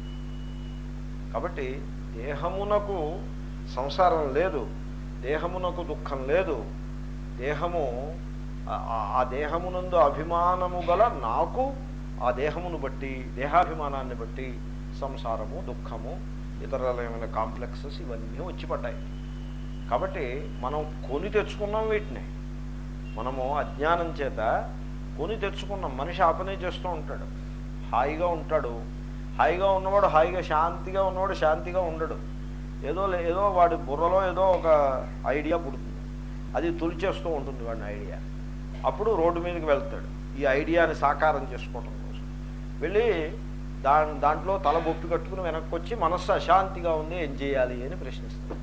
కాబట్టి దేహమునకు సంసారం లేదు దేహమునకు దుఃఖం లేదు దేహము ఆ- ఆ- ఆ దేహమునందు అభిమానము గల నాకు ఆ దేహమును బట్టి దేహాభిమానాన్ని బట్టి సంసారము దుఃఖము ఇతరులమైన కాంప్లెక్సెస్ ఇవన్నీ వచ్చి పడ్డాయి కాబట్టి మనం కొని తెచ్చుకున్నాం వీటిని మనము అజ్ఞానం చేత కొని తెచ్చుకున్నాం మనిషి ఆ పనే చేస్తూ ఉంటాడు హాయిగా ఉంటాడు హాయిగా ఉన్నవాడు హాయిగా శాంతిగా ఉన్నవాడు శాంతిగా ఉండడు ఏదో లే- ఏదో వాడి బుర్రలో ఏదో ఒక ఐడియా పుడుతుంది అది తొలిచేస్తూ ఉంటుంది వాడిని ఐడియా అప్పుడు రోడ్డు మీదకి వెళ్తాడు ఈ ఐడియాని సాకారం చేసుకోవడం కోసం వెళ్ళి దా దాంట్లో తల బొప్పి కట్టుకుని వెనక్కి వచ్చి మనస్సు అశాంతిగా ఉంది ఏం చేయాలి అని ప్రశ్నిస్తాడు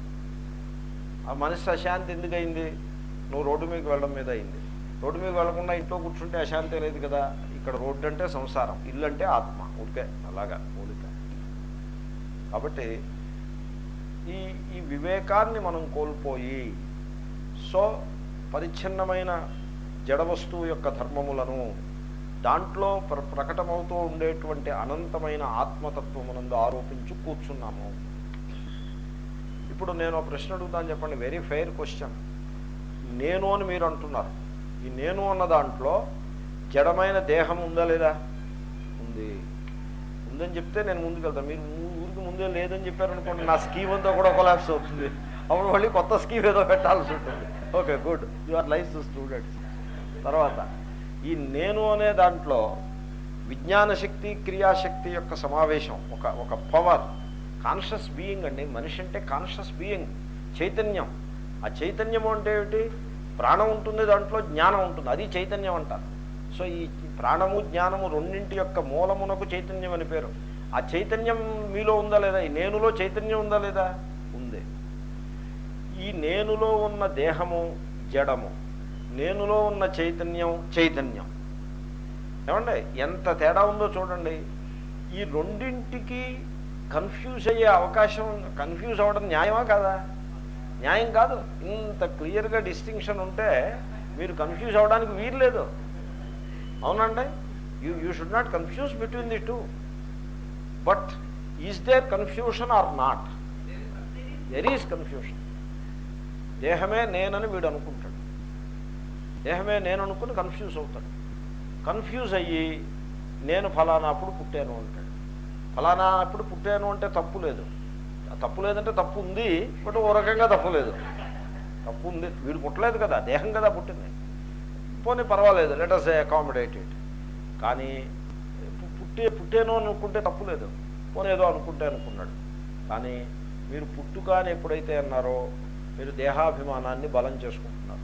ఆ మనస్సు అశాంతి ఎందుకు అయింది నువ్వు రోడ్డు మీదకి వెళ్ళడం మీద అయింది రోడ్డు మీద వెళ్లకుండా ఇంట్లో కూర్చుంటే అశాంతి లేదు కదా ఇక్కడ రోడ్డు అంటే సంసారం ఇల్లు అంటే ఆత్మ ఊరికే అలాగా ఊరికే కాబట్టి ఈ ఈ వివేకాన్ని మనం కోల్పోయి సో పరిచ్ఛిన్నమైన జడ వస్తువు యొక్క ధర్మములను దాంట్లో ప్ర ప్రకటమవుతూ ఉండేటువంటి అనంతమైన ఆత్మతత్వమునందు ఆరోపించి కూర్చున్నాము ఇప్పుడు నేను ఒక ప్రశ్న అడుగుతాను చెప్పండి వెరీ ఫెయిర్ క్వశ్చన్ నేను అని మీరు అంటున్నారు ఈ నేను అన్న దాంట్లో జడమైన దేహం ఉందా లేదా ఉంది ఉందని చెప్తే నేను ముందుకు వెళ్తాను మీరు ఊ- ఊరికి ముందే లేదని చెప్పారనుకోండి నా స్కీమ్ అంతా కూడా కొలాప్స్ అవుతుంది అప్పుడు మళ్ళీ కొత్త స్కీమ్ ఏదో పెట్టాల్సి ఉంటుంది okay good you are life students తర్వాత ఈ నేను అనే దాంట్లో విజ్ఞాన శక్తి క్రియాశక్తి యొక్క సమావేశం ఒక ఒక పవర్ కాన్షియస్ బీయింగ్ అండి మనిషి అంటే కాన్షియస్ బీయింగ్ చైతన్యం ఆ చైతన్యం అంటే ఏమిటి ప్రాణం ఉంటుంది దాంట్లో జ్ఞానం ఉంటుంది అది చైతన్యం అంటారు సో ఈ ప్రాణము జ్ఞానము రెండింటి యొక్క మూలమునకు చైతన్యం అని పేరు ఆ చైతన్యం మీలో ఉందా లేదా ఈ నేనులో చైతన్యం ఉందా లేదా ఉంది ఈ నేనులో ఉన్న దేహము జడము నేనులో ఉన్న చైతన్యం చైతన్యం ఏమండి ఎంత తేడా ఉందో చూడండి ఈ రెండింటికి కన్ఫ్యూజ్ అయ్యే అవకాశం కన్ఫ్యూజ్ అవ్వడం న్యాయమా కాదా న్యాయం కాదు ఇంత క్లియర్గా డిస్టింక్షన్ ఉంటే మీరు కన్ఫ్యూజ్ అవ్వడానికి వీలు లేదు అవునండి you you should not confuse between the two but is there confusion or not there is confusion దేహమే నేనని వీడు అనుకుంటాడు దేహమే నేను అనుకుని కన్ఫ్యూజ్ అవుతాడు కన్ఫ్యూజ్ అయ్యి నేను ఫలానా అప్పుడు పుట్టాను అంటాడు ఫలానా అప్పుడు పుట్టాను అంటే తప్పు లేదు ఆ తప్పు లేదంటే తప్పు ఉంది బట్ ఓ రకంగా తప్పు లేదు తప్పు ఉంది వీడు పుట్టలేదు కదా దేహం కదా పుట్టింది పోనీ పర్వాలేదు లెట్ అస్ అకామిడేటెడ్ కానీ పు- పుట్టే పుట్టేను అనుకుంటే తప్పు లేదు పోనీ ఏదో అనుకుంటే అనుకున్నాడు కానీ మీరు పుట్టుక అని ఎప్పుడైతే అన్నారో మీరు దేహాభిమానాన్ని బలం చేసుకుంటున్నారు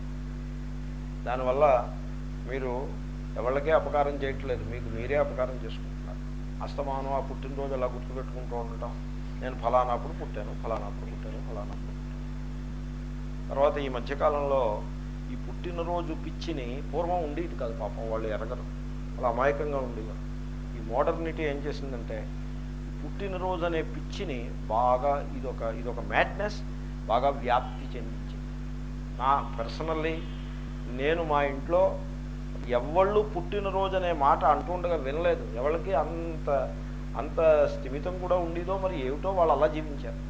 దానివల్ల మీరు ఎవరికే అపకారం చేయట్లేదు మీకు మీరే అపకారం చేసుకుంటున్నారు అస్తమానం ఆ పుట్టినరోజు అలా గుర్తుపెట్టుకుంటూ ఉండటం నేను ఫలానాప్పుడు పుట్టాను ఫలానాప్పుడు పుట్టాను ఫలానాప్పుడు పుట్టాను తర్వాత ఈ మధ్యకాలంలో ఈ పుట్టినరోజు పిచ్చిని పూర్వం ఉండేది కాదు పాపం వాళ్ళు ఎరగరు వాళ్ళు అమాయకంగా ఉండేవారు ఈ మోడర్నిటీ ఏం చేసిందంటే ఈ పుట్టినరోజు అనే పిచ్చిని బాగా ఇదొక ఇదొక మ్యాడ్నెస్ బాగా వ్యాప్తి చెందించింది నా పర్సనల్లీ నేను మా ఇంట్లో ఎవళ్ళు పుట్టినరోజు అనే మాట అంటుండగా వినలేదు ఎవరికి అంత అంత స్థిమితం కూడా ఉండేదో మరి ఏమిటో వాళ్ళు అలా జీవించారు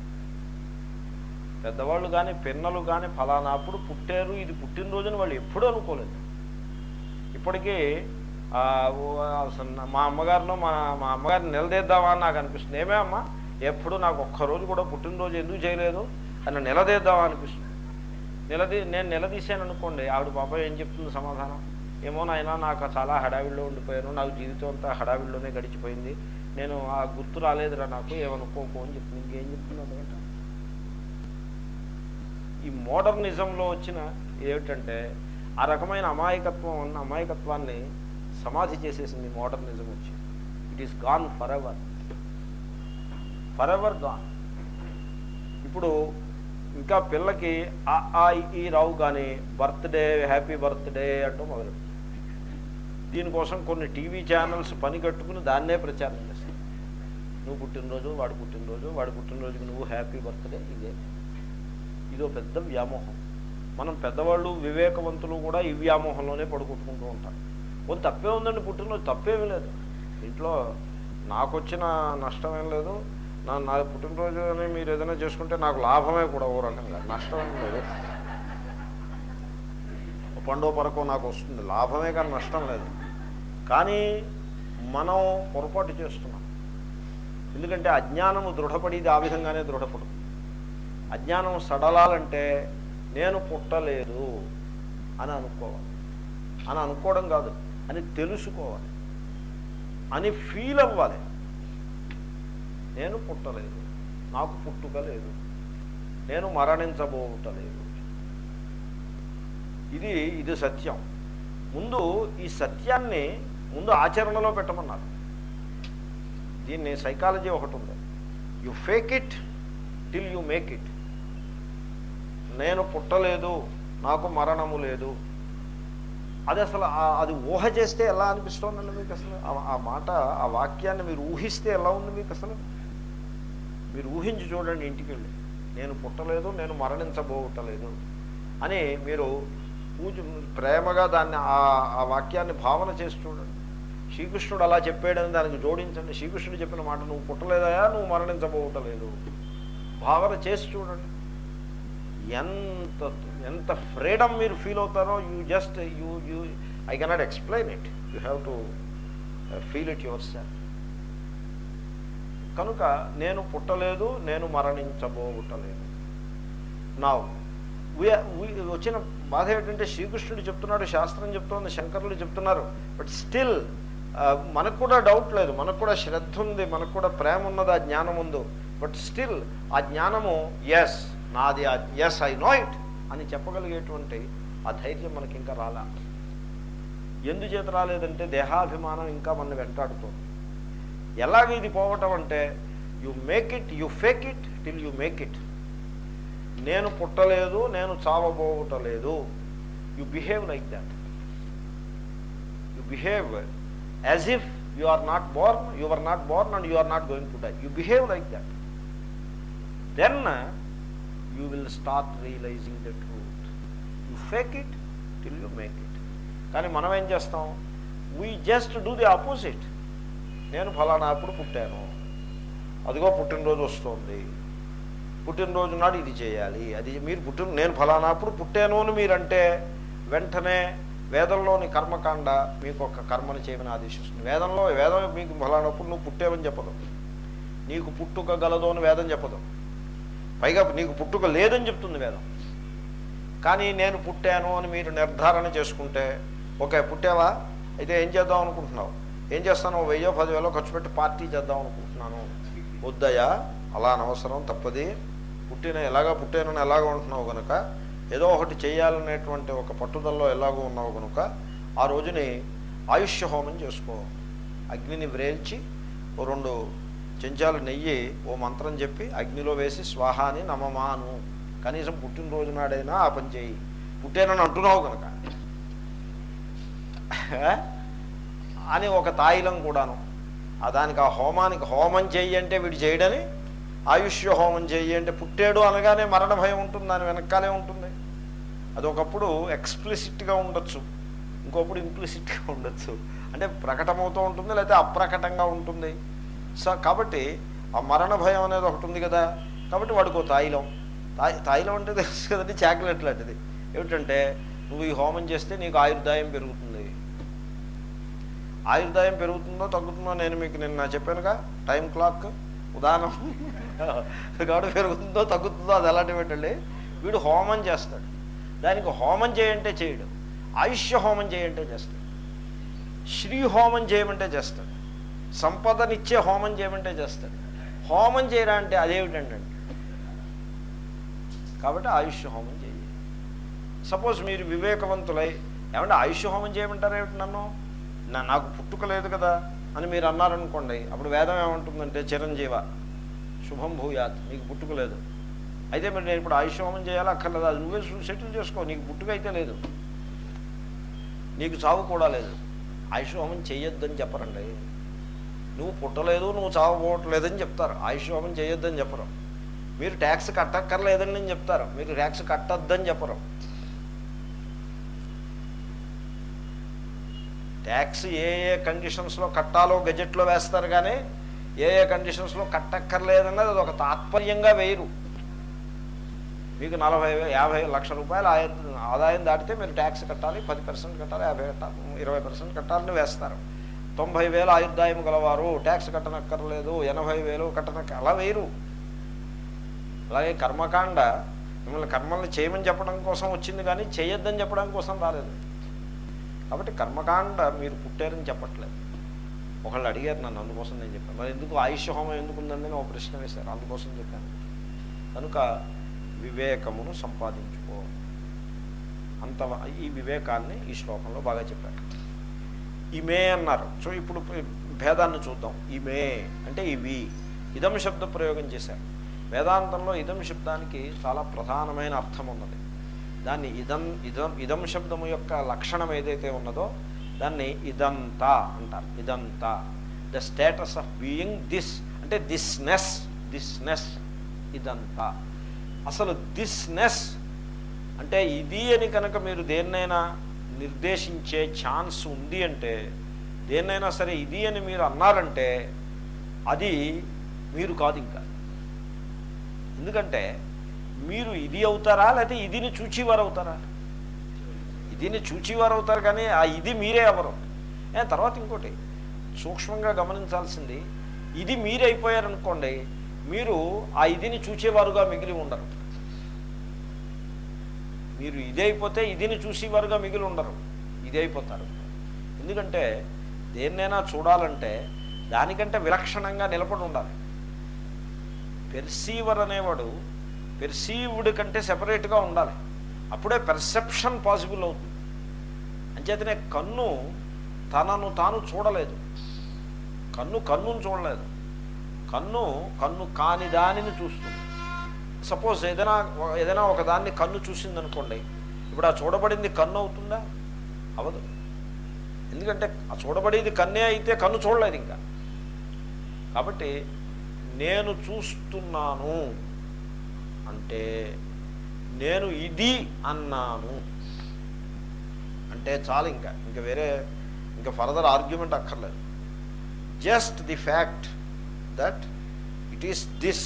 పెద్దవాళ్ళు కానీ పిన్నలు కానీ ఫలానా అప్పుడు పుట్టారు ఇది పుట్టినరోజుని వాళ్ళు ఎప్పుడూ అనుకోలేదు ఇప్పటికీ ఆ, ఓ, అసలు నా- మా అమ్మగారినో మా మా అమ్మగారిని నిలదీద్దామా అని నాకు అనిపిస్తుంది ఏమే అమ్మా ఎప్పుడు నాకు ఒక్కరోజు కూడా పుట్టినరోజు ఎందుకు చేయలేదు అని నిలదీద్దామా అనిపిస్తుంది నిలదీ నేను నిలదీశాను అనుకోండి ఆవిడ పాప ఏం చెప్తుంది సమాధానం ఏమో నాయనా నాకు చాలా హడావిడిలో ఉండిపోయాను నాకు జీవితం అంతా హడావిడిలోనే గడిచిపోయింది నేను ఆ గుర్తు రాలేదురా నాకు ఏమనుకోకు అని చెప్తుంది ఇంకేం చెప్తుంది అందుకంటే ఈ మోడర్నిజంలో వచ్చిన ఏమిటంటే ఆ రకమైన అమాయకత్వం ఉన్న అమాయకత్వాన్ని సమాధి చేసేసింది మోడర్నిజం వచ్చి it is gone for ever for ever gone ఇప్పుడు ఇంకా పిల్లకి ఆ ఆ ఈ, ఈ రావు కానీ బర్త్డే హ్యాపీ బర్త్డే అంటూ మొదలు దీనికోసం కొన్ని టీవీ ఛానల్స్ పని కట్టుకుని దాన్నే ప్రచారం చేస్తాయి నువ్వు పుట్టినరోజు వాడు పుట్టినరోజు వాడి పుట్టినరోజుకి నువ్వు హ్యాపీ బర్త్డే ఇదే ఇదో పెద్ద వ్యామోహం మనం పెద్దవాళ్ళు వివేకవంతులు కూడా ఈ వ్యామోహంలోనే పడుకుంటూ ఉంటారు కొంత తప్పే ఉందండి పుట్టినరోజు తప్పేమీ లేదు ఇంట్లో నాకు వచ్చిన నష్టమేం లేదు నా నా పుట్టినరోజు అని మీరు ఏదైనా చేసుకుంటే నాకు లాభమే కూడా ఓ రకంగా నష్టమేం లేదు ఓ పండో పరకో నాకు వస్తుంది లాభమే కానీ నష్టం లేదు కానీ మనం పొరపాటు చేస్తున్నాం ఎందుకంటే అజ్ఞానము దృఢపడేది ఆ విధంగానే దృఢపడుతుంది అజ్ఞానం సడలాలంటే నేను పుట్టలేదు అని అనుకోవాలి అని అనుకోవడం కాదు అని తెలుసుకోవాలి అని ఫీల్ అవ్వాలి నేను పుట్టలేదు నాకు పుట్టుక లేదు నేను మరణించబోటలేదు ఇది ఇది సత్యం ముందు ఈ సత్యాన్ని ముందు ఆచరణలో పెట్టమన్నారు దీన్ని సైకాలజీ ఒకటి ఉంది you fake it till you make it నేను పుట్టలేదు నాకు మరణము లేదు అది అసలు ఆ- అది ఊహ చేస్తే ఎలా అనిపిస్తోందండి మీకు అసలు ఆ- ఆ మాట ఆ వాక్యాన్ని మీరు ఊహిస్తే ఎలా ఉంది మీకు అసలు మీరు ఊహించి చూడండి ఇంటికి వెళ్ళి నేను పుట్టలేదు నేను మరణించబోవటలేదు అని మీరు పూజ ప్రేమగా దాన్ని ఆ ఆ వాక్యాన్ని భావన చేసి చూడండి శ్రీకృష్ణుడు అలా చెప్పాడని దానికి జోడించండి శ్రీకృష్ణుడు చెప్పిన మాట నువ్వు పుట్టలేదయా నువ్వు మరణించబోవటలేదు భావన చేసి చూడండి ఎంత ఎంత ఫ్రీడమ్ మీరు ఫీల్ అవుతారో you just you you I cannot explain it you have to feel it yourself కనుక నేను పుట్టలేదు నేను మరణించబోవటలేదు నా వచ్చిన బాధ ఏంటంటే శ్రీకృష్ణుడు చెప్తున్నాడు శాస్త్రం చెప్తోంది శంకరులు చెప్తున్నారు బట్ స్టిల్ మనకు కూడా డౌట్ లేదు మనకు కూడా శ్రద్ధ ఉంది మనకు కూడా ప్రేమ ఉన్నది ఆ జ్ఞానం ఉందో బట్ స్టిల్ ఆ జ్ఞానము ఎస్ నాది ఎస్ ఐ నో ఇట్ అని చెప్పగలిగేటువంటి ఆ ధైర్యం మనకి ఇంకా రాలా ఎందుచేత రాలేదంటే దేహాభిమానం ఇంకా మన వెంటాడుతుంది ఎలాగ ఇది పోవటం అంటే you make it you fake it till you make it నేను పుట్టలేదు నేను చావబోవటలేదు you behave like that you behave as if you are not born you are not born and you are not going to die you behave like that then you will start realizing the truth you fake it till you make it కానీ మనం ఏం చేస్తాం we just do the opposite నేను ఫలానా అప్పుడు పుట్టాను అదిగో పుట్టినరోజు వస్తుంది పుట్టినరోజు నాడు ఇది చేయాలి అది మీరు పుట్టిన నేను ఫలానా అప్పుడు పుట్టాను అని మీరంటే వెంటనే వేదంలోని కర్మకాండ మీకు ఒక కర్మని చేయమని ఆదేశిస్తుంది వేదంలో వేదం మీకు ఫలానప్పుడు నువ్వు పుట్టావని చెప్పదు నీకు పుట్టుక గలదు అని వేదం చెప్పదు పైగా నీకు పుట్టుక లేదని చెప్తుంది వేదం కానీ నేను పుట్టాను అని మీరు నిర్ధారణ చేసుకుంటే ఓకే పుట్టావా అయితే ఏం చేద్దాం అనుకుంటున్నావు ఏం చేస్తాను వెయ్యో పదివేలో ఖర్చు పెట్టి పార్టీ చేద్దాం అనుకుంటున్నాను వద్దయ్యా అలా అనవసరం తప్పది పుట్టిన ఎలాగా పుట్టానని ఎలాగ ఉంటున్నావు కనుక ఏదో ఒకటి చేయాలనేటువంటి ఒక పట్టుదలలో ఎలాగో ఉన్నావు కనుక ఆ రోజుని ఆయుష్య హోమం చేసుకో అగ్నిని వ్రేల్చి ఓ రెండు చెంచాలు నెయ్యి ఓ మంత్రం చెప్పి అగ్నిలో వేసి స్వాహాని నమమాను కనీసం పుట్టినరోజు నాడైనా ఆ పని చేయి పుట్టానని అంటున్నావు కనుక అని ఒక తాయిలం కూడాను ఆ దానికి ఆ హోమానికి హోమం చెయ్యి అంటే వీడు చేయడని ఆయుష్య హోమం చెయ్యి అంటే పుట్టాడు అనగానే మరణ భయం ఉంటుంది దాని వెనకాలే ఉంటుంది అది ఒకప్పుడు ఎక్స్ప్లిసిట్గా ఉండొచ్చు ఇంకొప్పుడు ఇంప్లిసిట్గా ఉండొచ్చు అంటే ప్రకటమవుతూ ఉంటుంది లేకపోతే అప్రకటంగా ఉంటుంది సో కాబట్టి ఆ మరణ భయం అనేది ఒకటి ఉంది కదా కాబట్టి వాడికి ఓ తాయిలం తాయి తాయిలం అంటే తెలుసు కదండి చాక్లెట్ లాంటిది ఏమిటంటే నువ్వు ఈ హోమం చేస్తే నీకు ఆయుర్దాయం పెరుగుతుంది ఆయుర్దాయం పెరుగుతుందో తగ్గుతుందో నేను మీకు నిన్న చెప్పానుగా టైం క్లాక్ ఉదాహరణ కాబట్టి పెరుగుతుందో తగ్గుతుందో అది ఎలాంటి పెట్టండి వీడు హోమం చేస్తాడు దానికి హోమం చేయంటే చేయడు ఆయుష్య హోమం చేయంటే చేస్తాడు శ్రీ హోమం చేయమంటే చేస్తాడు సంపదనిచ్చే హోమం చేయమంటే చేస్తాడు హోమం చేయరా అంటే అదేమిటండి కాబట్టి ఆయుష్య హోమం చేయాలి సపోజ్ మీరు వివేకవంతులై ఏమంటే ఆయుష్య హోమం చేయమంటారు ఏమిటి నన్ను నా నాకు పుట్టుక లేదు కదా అని మీరు అన్నారనుకోండి అప్పుడు వేదం ఏమంటుందంటే చిరంజీవ శుభం భూయాత్ మీకు పుట్టుక లేదు అయితే మరి నేను ఇప్పుడు ఆయుష్ హోమం చేయాలా అక్కర్లేదు అది నువ్వే సెటిల్ చేసుకో నీకు పుట్టుకైతే లేదు నీకు చావు కూడా లేదు ఆయుష్ హోమం చేయొద్దని చెప్పరండి నువ్వు పుట్టలేదు నువ్వు చావపోవట్లేదని చెప్తారు ఆయుష్ హోమం చేయొద్దని చెప్పరు మీరు ట్యాక్స్ కట్టక్కర్లేదని నేను చెప్తారు మీరు ట్యాక్స్ కట్టొద్దని చెప్పరు ట్యాక్స్ ఏ ఏ కండిషన్స్లో కట్టాలో గజెట్లో వేస్తారు కానీ ఏ ఏ కండిషన్స్లో కట్టక్కర్లేదన్నది అది ఒక తాత్పర్యంగా వేయరు మీకు నలభై వే- యాభై లక్షల రూపాయలు ఆయ ఆదాయం దాటితే మీరు ట్యాక్స్ కట్టాలి పది పర్సెంట్ కట్టాలి యాభై కట్టాలి ఇరవై పర్సెంట్ కట్టాలని వేస్తారు తొంభై వేలు ఆయుర్దాయం గలవారు ట్యాక్స్ కట్టనక్కర్లేదు ఎనభై వేలు కట్టనక్క అలా వేయరు అలాగే కర్మకాండ మిమ్మల్ని కర్మల్ని చేయమని చెప్పడం కోసం వచ్చింది కానీ చేయొద్దని చెప్పడం కోసం రాలేదు కాబట్టి కర్మకాండ మీరు పుట్టారని చెప్పట్లేదు ఒకళ్ళు అడిగారు నన్ను అందుకోసం నేను చెప్పాను మరి ఎందుకు ఆయుష్ హోమం ఎందుకు ఉందండి అని ఒక ప్రశ్న వేశారు అందుకోసం చెప్పాను కనుక వివేకమును సంపాదించుకో అంత ఈ వివేకాన్ని ఈ శ్లోకంలో బాగా చెప్పారు ఇమే అన్నారు సో ఇప్పుడు భేదాన్ని చూద్దాం ఇమే అంటే ఇవి ఇదం శబ్ద ప్రయోగం చేశారు వేదాంతంలో ఇదం శబ్దానికి చాలా ప్రధానమైన అర్థం ఉన్నది దాన్ని ఇదం ఇదం ఇదం శబ్దము యొక్క లక్షణం ఏదైతే ఉన్నదో దాన్ని ఇదంతా అంటారు ఇదంతా the status of being this అంటే దిస్నెస్ దిస్నెస్ ఇదంతా అసలు దిస్నెస్ అంటే ఇది అని కనుక మీరు దేన్నైనా నిర్దేశించే ఛాన్స్ ఉంది అంటే దేన్నైనా సరే ఇది అని మీరు అన్నారంటే అది మీరు కాదు ఇంకా ఎందుకంటే మీరు ఇది అవుతారా లేకపోతే ఇదిని చూచివారు అవుతారా ఇదిని చూచివారు అవుతారు కానీ ఆ ఇది మీరే ఎవరు ఏ తర్వాత ఇంకోటి సూక్ష్మంగా గమనించాల్సింది ఇది మీరే అయిపోయారనుకోండి మీరు ఆ ఇదిని చూచేవారుగా మిగిలి ఉండరు మీరు ఇది అయిపోతే ఇదిని చూసేవారుగా మిగిలి ఉండరు ఇది అయిపోతారు ఎందుకంటే దేన్నైనా చూడాలంటే దానికంటే విలక్షణంగా నిలబడి ఉండాలి పెర్సీవర్ అనేవాడు పెర్సీవ్డ్ కంటే సెపరేట్గా ఉండాలి అప్పుడే పెర్సెప్షన్ పాసిబుల్ అవుతుంది అంచేతనే కన్ను తనను తాను చూడలేదు కన్ను కన్నును చూడలేదు కన్ను కన్ను కాని దానిని చూస్తుంది సపోజ్ ఏదైనా ఏదైనా ఒక దాన్ని కన్ను చూసింది అనుకోండి ఇప్పుడు ఆ చూడబడింది కన్ను అవుతుందా అవదు ఎందుకంటే ఆ చూడబడేది కన్నే అయితే కన్ను చూడలేదు ఇంకా కాబట్టి నేను చూస్తున్నాను అంటే నేను ఇది అన్నాను అంటే చాలు ఇంకా ఇంకా వేరే ఇంకా ఫర్దర్ ఆర్గ్యుమెంట్ అక్కర్లేదు just the fact that it is this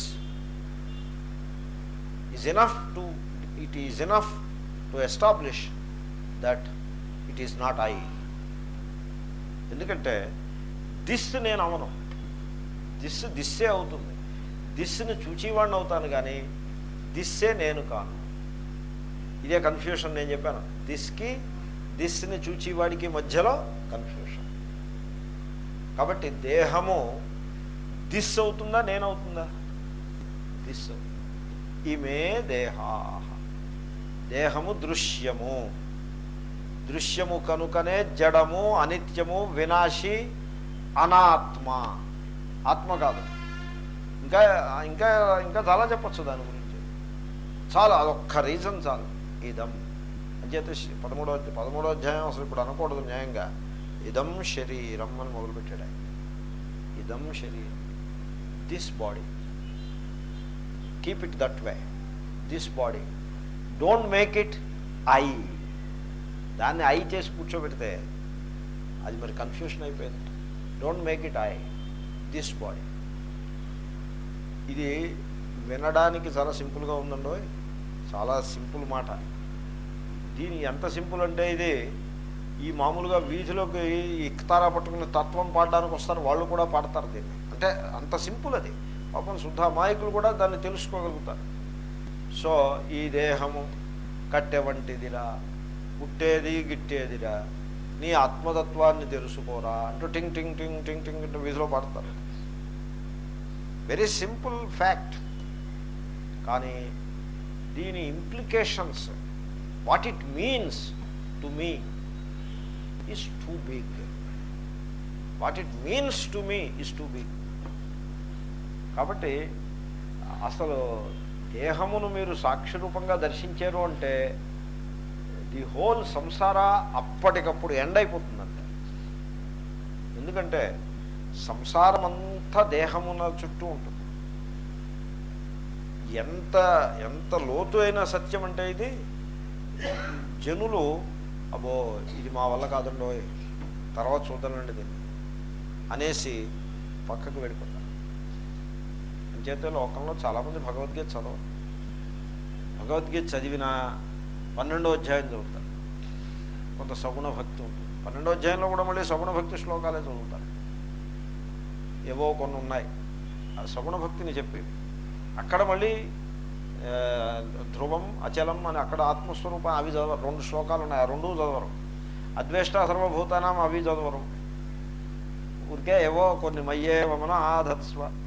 is enough to it is enough to establish that it is not I ఎందుకంటే దిస్ నేను అవను దిస్ దిస్సే అవుతుంది దిస్ని చూచేవాడిని అవుతాను కానీ దిస్సే నేను కాను ఇదే కన్ఫ్యూషన్ నేను చెప్పాను దిస్కి దిస్ని చూచేవాడికి మధ్యలో కన్ఫ్యూషన్ కాబట్టి దేహము దిస్ అవుతుందా నేనవుతుందా దిస్ ఇమే దేహా దేహము దృశ్యము దృశ్యము కనుకనే జడము అనిత్యము వినాశి అనాత్మ ఆత్మ కాదు ఇంకా ఇంకా ఇంకా చాలా చెప్పచ్చు దాని గురించి చాలు అదొక్క రీజన్ చాలు ఇదం అంచేత శ- పదమూడో అధ్యాయం- పదమూడో అధ్యాయం అసలు ఇప్పుడు అనకూడదు న్యాయంగా ఇదం శరీరం అని మొదలుపెట్టాడు ఆయన ఇదం శరీరం this body keep it that way this body don't make it I దాన్ని ఐ చేసి కూర్చోబెడితే అది మరి కన్ఫ్యూషన్ అయిపోయింది don't make it I this body ఇది వినడానికి చాలా సింపుల్గా ఉందండో చాలా సింపుల్ మాట దీని ఎంత సింపుల్ అంటే ఇది ఈ మామూలుగా వీధిలోకి ఇక్తారా పట్టుకుని తత్వం పాడడానికి వస్తారు వాళ్ళు కూడా పాడతారు దీన్ని అంటే అంత సింపుల్ అది పాపం శుద్ధ అమాయకులు కూడా దాన్ని తెలుసుకోగలుగుతారు సో ఈ దేహము కట్టె వంటిదిరా పుట్టేది గిట్టేదిరా నీ ఆత్మతత్వాన్ని తెలుసుకోరా అంటూ టింగ్ టింగ్ టింగ్ టింగ్ టింగ్ అంటూ వీధిలో పాడతారు వెరీ సింపుల్ ఫ్యాక్ట్ కానీ దీని implications what it means to me is too big what it means to me is too big కాబట్టి అసలు దేహమును మీరు సాక్షి రూపంగా దర్శించారు అంటే ది హోల్ సంసార అప్పటికప్పుడు ఎండ్ అయిపోతుందంటే ఎందుకంటే సంసారం అంతా దేహమున చుట్టూ ఉంటుంది ఎంత ఎంత లోతు అయిన సత్యం అంటే ఇది జనులు అబ్బో ఇది మా వల్ల కాదండోయ్ తర్వాత చూద్దానండి దీన్ని అనేసి పక్కకు వెళ్ళిపోతారు అంచేతే లోకంలో చాలామంది భగవద్గీత చదవరు భగవద్గీత చదివిన పన్నెండో అధ్యాయం చదువుతారు కొంత సగుణ భక్తి ఉంటుంది పన్నెండో అధ్యాయంలో కూడా మళ్ళీ సగుణ భక్తి శ్లోకాలే చదువుతారు ఏవో కొన్ని ఉన్నాయి ఆ సగుణ భక్తిని చెప్పి అక్కడ మళ్ళీ ఆ, ధ్రువం అచలం అని అక్కడ ఆత్మస్వరూపం అవి చదవరు రెండు శ్లోకాలు ఉన్నాయి ఆ రెండు చదవరు అద్వేష్ట సర్వభూతానం అవి చదవరు ఊరికే ఏవో కొన్ని మయ్యే వమన ఆధత్స్వ